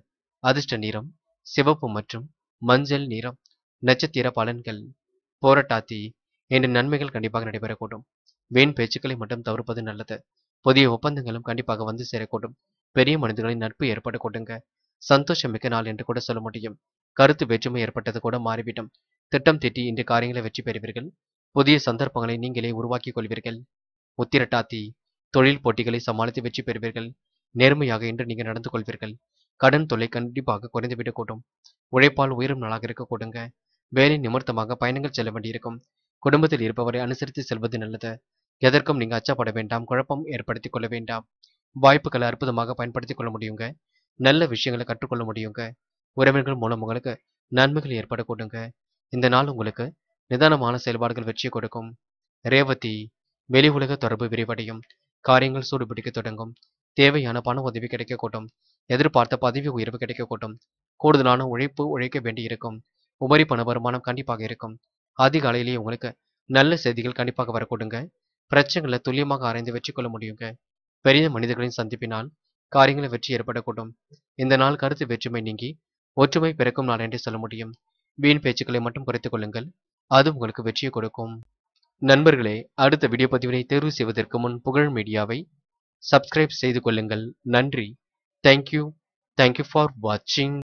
அதிர்ஷ்ட நிறம் சிவப்பு மற்றும் மஞ்சள் நிறம் நட்சத்திர பலன்கள் போராட்டாத்தி என்ற நன்மைகள் கண்டிப்பாக நடைபெறக்கூடும் வீண் பேச்சுக்களை மட்டும் தவிர்ப்பது நல்லது புதிய ஒப்பந்தங்களும் கண்டிப்பாக வந்து சேரக்கூடும் பெரிய மனிதர்களின் நட்பு ஏற்படக்கூடுங்க சந்தோஷமிக்க நாள் என்று கூட சொல்ல முடியும் கருத்து வேற்றுமை ஏற்பட்டது கூட மாறிவிடும் திட்டம் தீட்டி இன்று காரியங்களை வெற்றி பெறுவீர்கள் புதிய சந்தர்ப்பங்களை நீங்களே உருவாக்கிக் கொள்வீர்கள் உத்திரட்டாத்தி தொழில் போட்டிகளை சமாளித்து வெற்றி பெறுவீர்கள் நேர்மையாக இன்று நீங்கள் நடந்து கொள்வீர்கள் கடன் தொல்லை கண்டிப்பாக குறைந்துவிடக்கூடும் உழைப்பால் உயரும் நாளாக இருக்க கொடுங்க வேலை நிமித்தமாக பயணங்கள் செல்ல வேண்டியிருக்கும் குடும்பத்தில் இருப்பவரை அனுசரித்து செல்வது நல்லது எதற்கும் நீங்க அச்சப்பட வேண்டாம் குழப்பம் ஏற்படுத்திக் கொள்ள வேண்டாம் வாய்ப்புகளை அற்புதமாக பயன்படுத்திக் கொள்ள முடியுங்க நல்ல விஷயங்களை கற்றுக்கொள்ள முடியுங்க உறவினர்கள் மூலம் உங்களுக்கு நன்மைகள் ஏற்படக்கூடுங்க இந்த நாள் உங்களுக்கு நிதானமான செயல்பாடுகள் வெற்றி கொடுக்கும் ரேவதி வெளி உலக தொடர்பு விரிவடையும் காரியங்கள் சூடுபிடிக்க தொடங்கும் தேவையான பண உதவி கிடைக்கக்கூடும் எதிர்பார்த்த பதவி உயர்வு கிடைக்கக்கூடும் கூடுதலான உழைப்பு உழைக்க வேண்டியிருக்கும் உபரி பண வருமானம் கண்டிப்பாக இருக்கும் அதிகாலையிலேயே உங்களுக்கு நல்ல செய்திகள் கண்டிப்பாக வரக்கூடுங்க பிரச்சனைகளை துல்லியமாக ஆராய்ந்து வெற்றி கொள்ள முடியுங்க பெரிய மனிதர்களின் சந்திப்பினால் காரியங்களை வெற்றி ஏற்படக்கூடும் இந்த நாள் கருத்து வேற்றுமை நீங்கி ஒற்றுமை பிறக்கும் நாள் என்று சொல்ல முடியும் வீண் பேச்சுக்களை மட்டும் குறைத்துக் கொள்ளுங்கள் அது உங்களுக்கு வெற்றியை கொடுக்கும் நண்பர்களே அடுத்த வீடியோ பதிவினை தேர்வு செய்வதற்கு முன் புகழ் மீடியாவை சப்ஸ்கிரைப் செய்து கொள்ளுங்கள் நன்றி தேங்க்யூ தேங்க்யூ ஃபார் வாட்சிங்